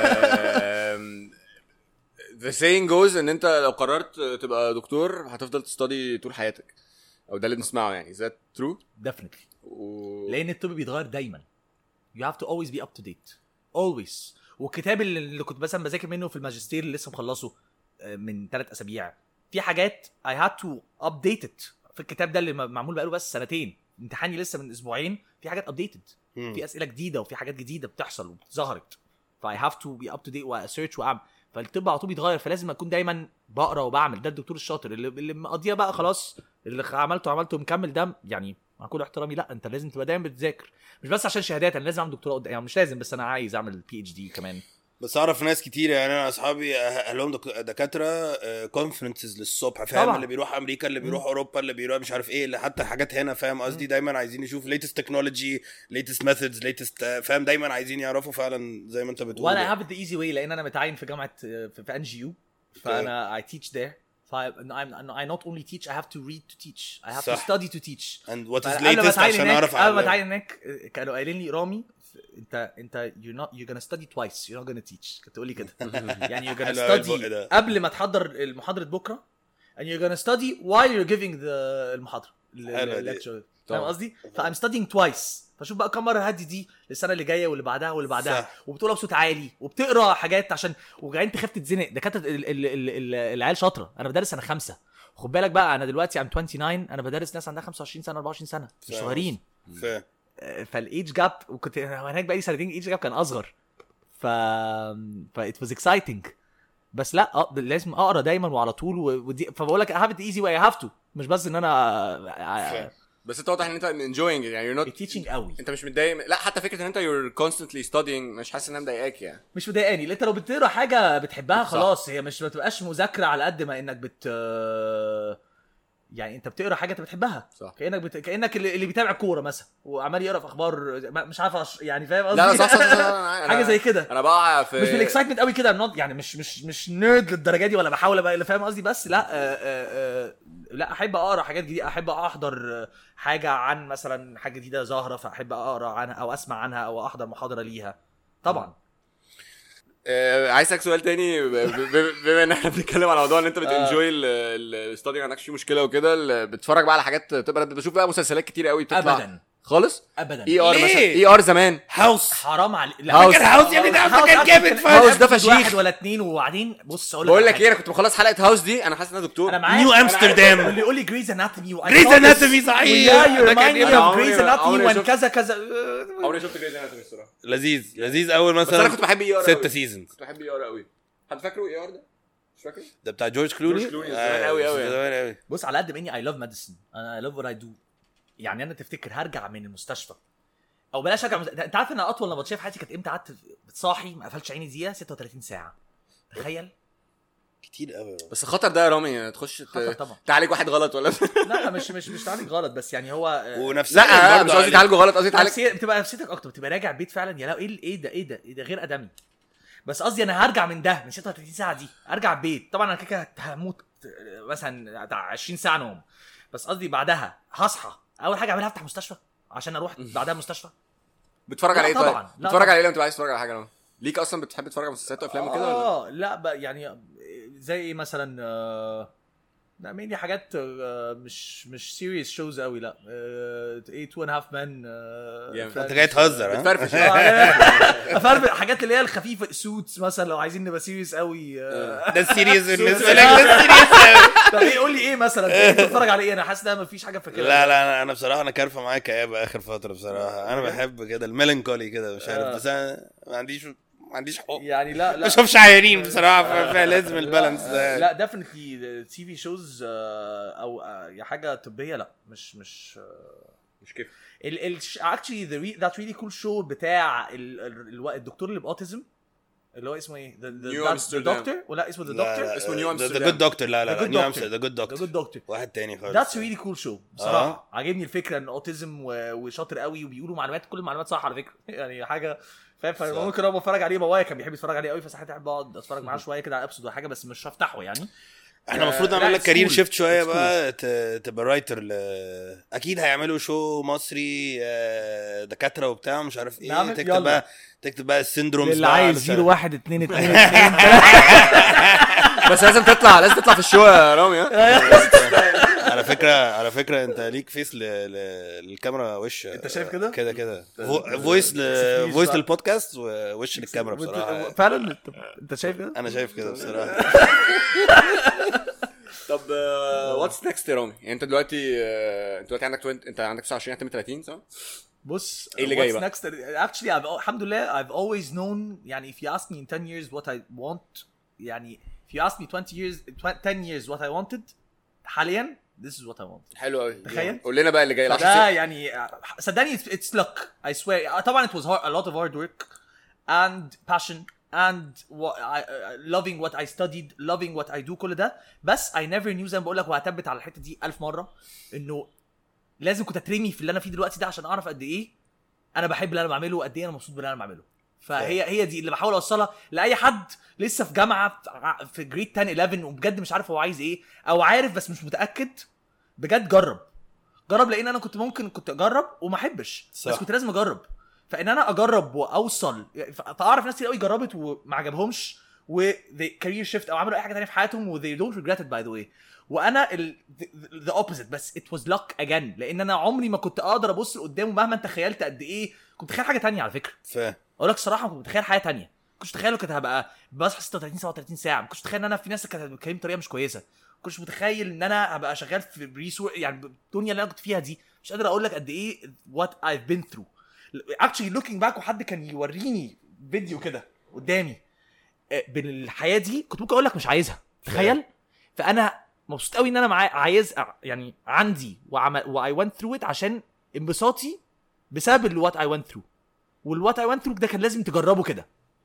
ذا saying goes ان انت لو قررت تبقى دكتور هتفضل تستدي طول حياتك او ده اللي بنسمعه يعني is that true؟ ديفنتلي و... لان الطب بيتغير دايما you have to always be up to date always والكتاب اللي, اللي كنت مثلا بذاكر منه في الماجستير اللي لسه مخلصه آه، من ثلاث اسابيع في حاجات I had to update it في الكتاب ده اللي م- معمول بقاله بس سنتين امتحاني لسه من اسبوعين في حاجات updated مم. في اسئله جديده وفي حاجات جديده بتحصل وظهرت فاي هاف تو بي اب تو ديت واسيرش واعمل فالطب على طول بيتغير فلازم اكون دايما بقرا وبعمل ده الدكتور الشاطر اللي اللي مقضيها بقى خلاص اللي عملته عملته مكمل ده يعني مع كل احترامي لا انت لازم تبقى دايما بتذاكر مش بس عشان شهادات انا لازم اعمل دكتوراه قدام يعني مش لازم بس انا عايز اعمل بي اتش دي كمان بس اعرف ناس كتير يعني انا اصحابي اهلهم دك- دكاتره كونفرنسز للصبح فاهم طبعا. اللي بيروح امريكا اللي بيروح اوروبا اللي بيروح مش عارف ايه اللي حتى حاجات هنا فاهم قصدي دايما عايزين يشوف ليتست تكنولوجي ليتست ميثودز ليتست فاهم دايما عايزين يعرفوا فعلا زي ما انت بتقول وانا يعني. هاف ذا ايزي واي لان انا متعين في جامعه في ان جي يو فانا اي تيتش ذير ف I not only teach I have to read to teach I have to صح. study to teach and what is فأنا قبل ما latest اتعين عشان هناك اعرف قبل ما أعلم. اتعين هناك كانوا قايلين لي رامي انت انت you're not you're gonna study twice you're not gonna teach كنت تقول لي كده يعني you're gonna حلو أوي study البق ده. قبل ما تحضر المحاضره بكره and you're gonna study while you're giving the المحاضره حلوة دي. lecture فاهم طبعا. قصدي؟ فايم studying twice فشوف بقى كم مره هدي دي للسنه اللي جايه واللي بعدها واللي بعدها صح. وبتقولها بصوت عالي وبتقرا حاجات عشان وبعدين تخاف تتزنق دكاتره ال- ال- ال- ال- العيال شاطره انا بدرس سنه خمسه خد بالك بقى انا دلوقتي ام 29 انا بدرس ناس عندها 25 سنه 24 سنه مش فاهم. صغيرين فاهم فالايدج جاب وكنت هناك بقى لي سنتين الايدج جاب كان اصغر ف ف it was exciting بس لا أ... لازم اقرا دايما وعلى طول و... ودي... فبقول لك I have it easy way I have to مش بس ان انا بس انت واضح ان انت enjoying it يعني you're not تيتشنج قوي انت مش متضايق لا حتى فكره ان انت you're constantly studying مش حاسس انها مضايقاك يعني مش مضايقاني لأن انت لو بتقرا حاجه بتحبها صح. خلاص هي مش ما تبقاش مذاكره على قد ما انك بت يعني انت بتقرا حاجه انت بتحبها صح. كانك بت... كانك اللي, اللي بيتابع كوره مثلا وعمال يقرا في اخبار ما- مش عارف أش... يعني فاهم قصدي لا لا صح صح, صح, صح, صح أنا- حاجه زي كده انا بقع في مش بالاكسايتمنت قوي كده not- يعني مش مش مش نيرد للدرجه دي ولا بحاول ابقى فاهم قصدي بس لا آه آه آه لا احب اقرا حاجات جديده احب احضر آه، حاجه عن مثلا حاجه جديده ظاهره فاحب اقرا عنها او اسمع عنها او احضر محاضره ليها طبعا آه، عايز اسالك سؤال تاني ب- ب- ب- بما ان احنا بنتكلم على موضوع ان انت بتنجوي الستادي ما عندكش فيه مشكله وكده ال- بتتفرج بقى على حاجات تبقى بشوف بقى مسلسلات كتير قوي بتطلع ابدا خالص ابدا اي ار ليه؟ مثلا اي ار زمان هاوس حرام عليك هاوس. فاكر هاوس يا ابني ده هاوس كان أصلاً جامد كان فشخ. هاوس ده فشيخ. واحد ولا اتنين وبعدين بص اقول لك بقول على لك حاجة. ايه انا كنت بخلص حلقه هاوس دي انا حاسس ان انا دكتور انا معاك نيو امستردام واللي يقول لي جريز اناتومي جريز اناتومي صحيح يا يو ده كان ريمايند مي جامد. اوف عمري- جريز اناتومي عمري وان شفت- كذا كذا عمري شفت جريز اناتومي الصراحه لذيذ لذيذ اول بس انا مثلا كنت بحب اي ار ستة سيزونز كنت بحب اي ار قوي حد فاكره اي ار ده مش فاكره ده بتاع جورج كلوني جورج كلوني، زمان أوي أوي يعني. زمان قوي بص على قد ما اني اي لاف ميديسن انا اي لاف وات اي دو يعني انا تفتكر هرجع من المستشفى او بلاش ارجع مز... انت عارف ان اطول نبطشيه في حياتي كانت امتى قعدت صاحي ما قفلتش عيني دقيقه 36 ساعه تخيل كتير قوي بس الخطر ده يا رامي تخش خطر ت- طبعا. تعالج واحد غلط ولا لا مش مش مش تعالج غلط بس يعني هو ونفسيا لا برضه مش قصدي عليك. تعالجه غلط قصدي تعالج نفسية بتبقى نفسيتك اكتر بتبقى راجع البيت فعلا يا لا ايه ال- ايه ده ايه ده ايه ده غير ادمي بس قصدي انا هرجع من ده من 36 ساعه دي ارجع البيت طبعا انا كده كده هموت مثلا بتاع 20 ساعه نوم بس قصدي بعدها هصحى اول حاجه اعملها افتح مستشفى عشان اروح بعدها مستشفى بتتفرج لا على ايه طبعاً، طيب لا بتتفرج طبعاً. على ايه لما تبقى عايز تتفرج على حاجه رامي ليك اصلا بتحب تتفرج على مسلسلات وافلام وكده ولا اه لا بقى يعني زي ايه مثلا آه، لا مينلي حاجات آه، مش مش سيريس شوز قوي لا ايه تو اند هاف مان جامد. انت جاي تهزر ها بتفرفش افرق حاجات اللي هي الخفيفه سوتس مثلا لو عايزين نبقى سيريس قوي آه، ده السيريس بالنسبه لك ده السيريس قوي طب ايه قول لي ايه مثلا انت بتتفرج على ايه انا حاسس ان مفيش حاجه فاكرها لا لا انا انا بصراحه انا كارفه معايا كآبه اخر فتره بصراحه انا بحب كده الميلانكولي كده مش عارف بس انا ما عنديش ما عنديش حق يعني لا لا ما اشوفش عيانين بصراحه ف- فلازم البالانس ده لا ديفنتلي تي في شوز او آه، يا حاجه طبيه لا مش مش مش كيف ال ال actually the re, that really cool show بتاع ال, ال, ال الدكتور اللي باوتيزم اللي هو اسمه ايه؟ The, the, New that- the Amsterdam. doctor ولا اسمه the لا doctor؟ لا اسمه نيو ذا أمستردام. جود دكتور لا لا The لا Good نيو Doctor. امستردام ذا جود The دكتور good doctor واحد تاني خالص That's really cool show بصراحه آه. عاجبني الفكره ان اوتيزم و- وشاطر قوي وبيقولوا معلومات كل المعلومات صح على فكره يعني حاجه فاهم صح. فممكن ابقى اتفرج عليه بابايا كان بيحب يتفرج عليه قوي فساعات احب اقعد اتفرج معاه شويه كده على ابسود ولا حاجه بس مش هفتحه يعني احنا المفروض لا، نعمل لك it's كارير cool. شيفت شويه It's cool. بقى ت- تبقى رايتر ل... اكيد هيعملوا شو مصري آه، دكاتره وبتاع مش عارف ايه نعمل؟ تكتب يلا. بقى تكتب بقى السندرومز اللي بقى عايز علشان- 0 1 2 2 بس لازم تطلع لازم تطلع في الشو يا رامي ها على فكره على فكره انت ليك فيس ل... ل... للكاميرا وش أنت شايف كده؟ كده كده فو... فويس ل... تكسفنيش فويس بقى. للبودكاست ووش للكاميرا بصراحه فعلا انت- انت شايف كده؟ انا شايف كده بصراحه طب واتس نيكست يا رامي يعني انت دلوقتي آه، انت دلوقتي عندك 20 انت عندك 29 هتعمل 30 صح؟ بص إيه اللي جاي what's بقى؟ next actually I've, الحمد لله I've always known يعني if you ask me in 10 years what I want يعني if you ask me 20 years 10 years what I wanted حاليا this is what I want حلو قوي تخيل. قول لنا بقى اللي جاي ال 10 ده سنين يعني صدقني it's, it's luck I swear طبعا it was hard, a lot of hard work and passion and what I, uh, loving what I studied loving what I do كل ده بس I never knew زي ما بقول لك وهثبت على الحته دي ألف مره انه لازم كنت اترمي في اللي انا فيه دلوقتي ده عشان اعرف قد ايه انا بحب اللي انا بعمله وقد ايه انا مبسوط باللي انا بعمله فهي هي دي اللي بحاول اوصلها لاي حد لسه في جامعه في- في جريد 10 11 وبجد مش عارف هو عايز ايه او عارف بس مش متاكد بجد جرب جرب لان انا كنت ممكن كنت اجرب وما احبش صح. بس كنت لازم اجرب فان انا اجرب واوصل ف- فاعرف ناس كتير قوي جربت وما عجبهمش و they career shift او عملوا اي حاجه تانية في حياتهم و they don't regret it by the way وانا ال the, the opposite بس it was luck again لان انا عمري ما كنت اقدر ابص لقدام ومهما انت تخيلت قد ايه كنت تخيل حاجه تانية على فكره فاهم اقول لك الصراحه كنت متخيل حاجه تانية كنتش متخيل كنت هبقى بصحى 36 37 ساعه ما كنتش متخيل ان انا في ناس كانت بتكلمني بطريقه مش كويسه ما كنتش متخيل ان انا هبقى شغال في ريسور يعني الدنيا اللي انا كنت فيها دي مش قادر اقول لك قد ايه وات I've been through actually looking back وحد كان يوريني فيديو كده قدامي آه، بالحياه دي كنت ممكن اقول لك مش عايزها تخيل فانا مبسوط قوي ان انا معايا عايز يعني عندي وعمل واي ونت ثرو ات عشان انبساطي بسبب الوات اي ونت ثرو والوات اي ونت ثرو ده كان لازم تجربه كده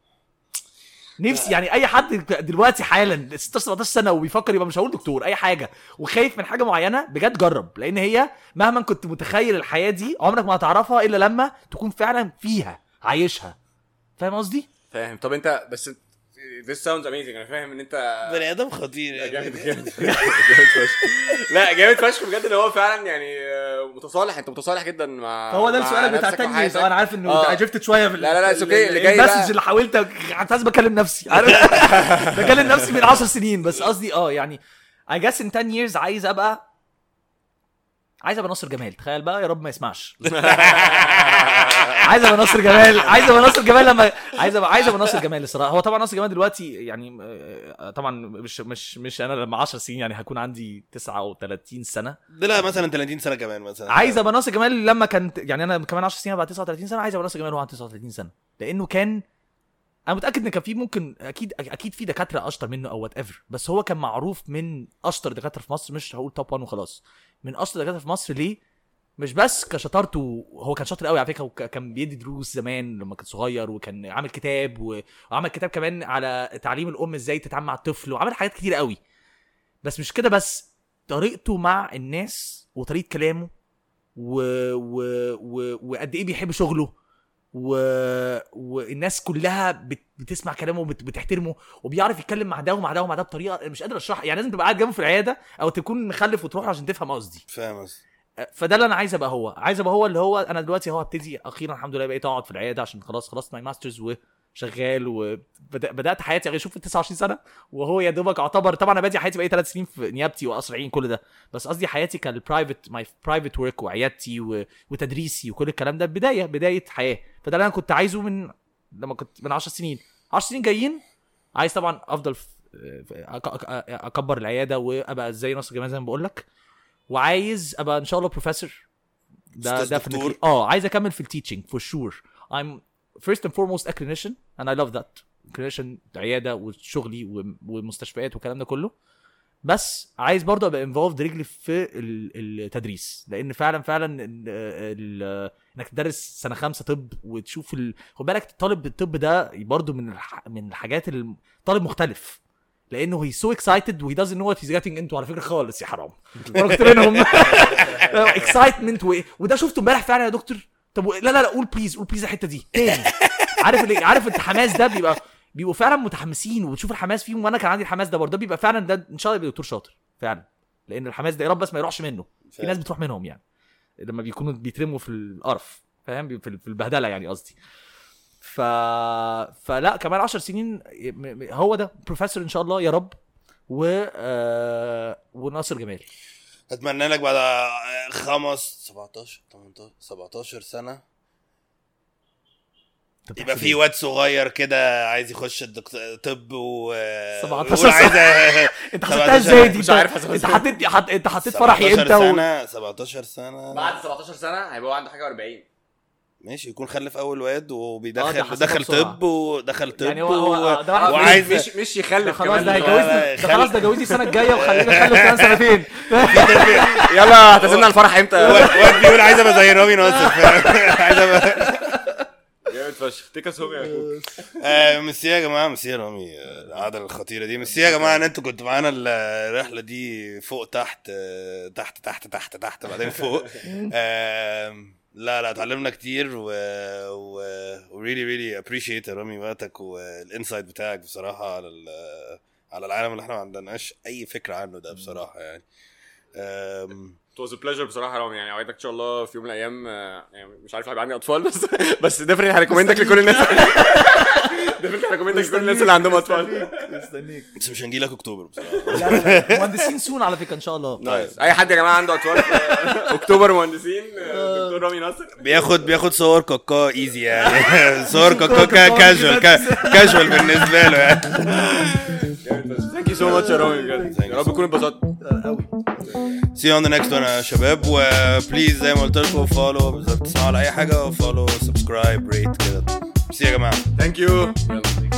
نفسي يعني اي حد دلوقتي حالا 16 17 سنه وبيفكر يبقى مش هقول دكتور اي حاجه وخايف من حاجه معينه بجد جرب لان هي مهما كنت متخيل الحياه دي عمرك ما هتعرفها الا لما تكون فعلا فيها عايشها فاهم قصدي؟ فاهم طب انت بس this sounds amazing انا فاهم ان انت بني ادم خطير لا، جامد يعني. جامد جامد فشخ لا جامد فشخ بجد ان هو فعلا يعني آه، متصالح انت متصالح جدا مع هو ده مع السؤال بتاع نفسك 10 years وحياتك. انا عارف انه آه. عجبت شويه في لا، لا، لا، it's okay. اللي جاي المسج بقى- اللي حاولت كنت عايز بكلم نفسي عارف بكلم نفسي من 10 سنين بس قصدي اه يعني I guess in 10 years عايز ابقى عايز ابقى ناصر جمال تخيل بقى يا رب ما يسمعش عايز ابقى ناصر جمال عايز ابقى ناصر جمال لما عايز ابقى عايز ابقى ناصر جمال الصراحه هو طبعا ناصر جمال دلوقتي يعني آه، طبعا مش مش مش انا لما 10 سنين يعني هكون عندي 39 سنه ده لا مثلا 30 سنه كمان مثلا عايز ابقى ناصر جمال لما كانت يعني انا كمان 10 سنين بعد 39 سنه عايز ابقى ناصر جمال وهو عنده 39 سنه لانه كان انا متاكد ان كان في ممكن اكيد اكيد في دكاتره اشطر منه او وات ايفر بس هو كان معروف من اشطر دكاتره في مصر مش هقول توب 1 وخلاص من اشطر دكاتره في مصر ليه مش بس كشطارته هو كان شاطر قوي على فكره وكان بيدي دروس زمان لما كان صغير وكان عامل كتاب و- وعمل كتاب كمان على تعليم الام ازاي تتعامل مع الطفل وعمل حاجات كتير قوي بس مش كده بس طريقته مع الناس وطريقه كلامه و... و... و... وقد ايه بيحب شغله و... والناس كلها بت... بتسمع كلامه وبت... بتحترمه وبيعرف يتكلم مع ده ومع ده ومع ده بطريقه أنا مش قادر اشرحها يعني لازم تبقى قاعد جنبه في العياده او تكون مخلف وتروح عشان تفهم قصدي فاهم قصدي فده اللي انا عايز ابقى هو عايز ابقى هو اللي هو انا دلوقتي هو ابتدي اخيرا الحمد لله بقيت اقعد في العياده عشان خلاص خلصت ماي ماسترز وشغال وبدات حياتي يعني شوف 29 سنه وهو يا دوبك اعتبر طبعا انا بادئ حياتي بقالي ثلاث سنين في نيابتي وقصر عين كل ده بس قصدي حياتي كالبرايفت ماي برايفت ورك وعيادتي و... وتدريسي وكل الكلام ده بدايه بدايه حياه فده اللي انا كنت عايزه من لما كنت من 10 سنين 10 سنين جايين عايز طبعا افضل في... في- أك- أك- اكبر العياده وابقى زي ناصر جمال زي ما بقول لك وعايز ابقى ان شاء الله بروفيسور ده أستاذ ده دكتور. اه عايز اكمل في التيتشنج فور شور I'm first and foremost a clinician and I love that clinician عياده وشغلي و- ومستشفيات والكلام ده كله بس عايز برضه ابقى involved رجلي في ال- التدريس لان فعلا فعلا ال- ال- انك تدرس سنه خمسه طب وتشوف ال... خد بالك طالب الطب ده برضه من الح... من الحاجات اللي طالب مختلف لانه هي سو اكسايتد وهي دازنت نو وات هيز جيتنج انتو على فكره خالص يا حرام وانا كنت منهم اكسايتمنت و... وده شفته امبارح فعلا يا دكتور طب و- لا لا لا قول بليز قول بليز الحته دي تاني عارف اللي عارف الحماس ده بيبقى بيبقوا فعلا متحمسين وتشوف الحماس فيهم وانا كان عندي الحماس ده برضه ده بيبقى فعلا ده ان شاء الله يبقى دكتور شاطر فعلا لان الحماس ده يا رب بس ما يروحش منه في فعلا. ناس بتروح منهم يعني لما بيكونوا بيترموا في القرف فاهم بي- في ال- في البهدله يعني قصدي ف فلا كمان 10 سنين م- م- هو ده بروفيسور ان شاء الله يا رب و آه... وناصر جمال اتمنى لك بعد خمس 17 18 17 سنه أنت يبقى بتحسب في إيه؟ واد صغير كده عايز يخش الدكتور طب و 17 ويقول عايز انت 17 حطيتها ازاي دي مش انت- عارف أحسبها انت إزاي. حطيت حط... انت حطيت فرحي 17 امتى و... سنه 17 سنه بعد 17 سنه هيبقى هو عنده حاجه 40 ماشي يكون خلف اول واد آه، وبيدخل ده حسبها دخل بسرعة. طب ودخل طب يعني هو- هو- و- آه، ده واحد وعايز مش مش ده يخلف خلاص كمان ده اللي هو- هيجوزني لا، ده خلي- خلاص ده جوزني السنه الجايه وخلينا نخلف كمان سنتين يلا اعتزلنا الفرح امتى واد واد بيقول عايز ابقى زي رامي ناصر فاهم؟ عايز ابقى جامد فشخ تيك اس هوم يا اخوك آه، ميرسي يا جماعه ميرسي يا رامي آه، القعده الخطيره دي ميرسي يا جماعه ان انتوا كنتوا معانا الرحله دي فوق تحت آه، تحت تحت تحت تحت بعدين فوق آم، لا لا اتعلمنا كتير و و وريلي ريلي ابريشيت يا رامي وقتك والانسايت بتاعك بصراحه على ال- على العالم اللي احنا ما عندناش اي فكره عنه ده بصراحه يعني آم، It was a pleasure بصراحه يا رامي يعني اوعدك ان شاء الله في يوم من الايام آه، يعني مش عارف هيبقى عندي اطفال بس بس ديفرنت هريكومندك لكل الناس ديفرنت هريكومندك لكل الناس اللي عندهم اطفال مستنيك بس مش هنجي لك اكتوبر بصراحه لا لا لا مهندسين سون على فكره ان شاء الله نايس اي حد يا جماعه عنده اطفال في اكتوبر مهندسين آه، دكتور رامي ناصر بياخد بياخد صور كاكا ايزي يعني صور كاكا كاجوال كاجوال بالنسبه له يعني ثانك يو سو ماتش يا رامي بجد يا رب تكونوا انبسطتوا قوي سي اون ذا نكست وان يا شباب وبليز زي ما قلت لكم فولو بالظبط تسمعوا على اي حاجه فولو سبسكرايب ريت كده سي يا جماعه ثانك يو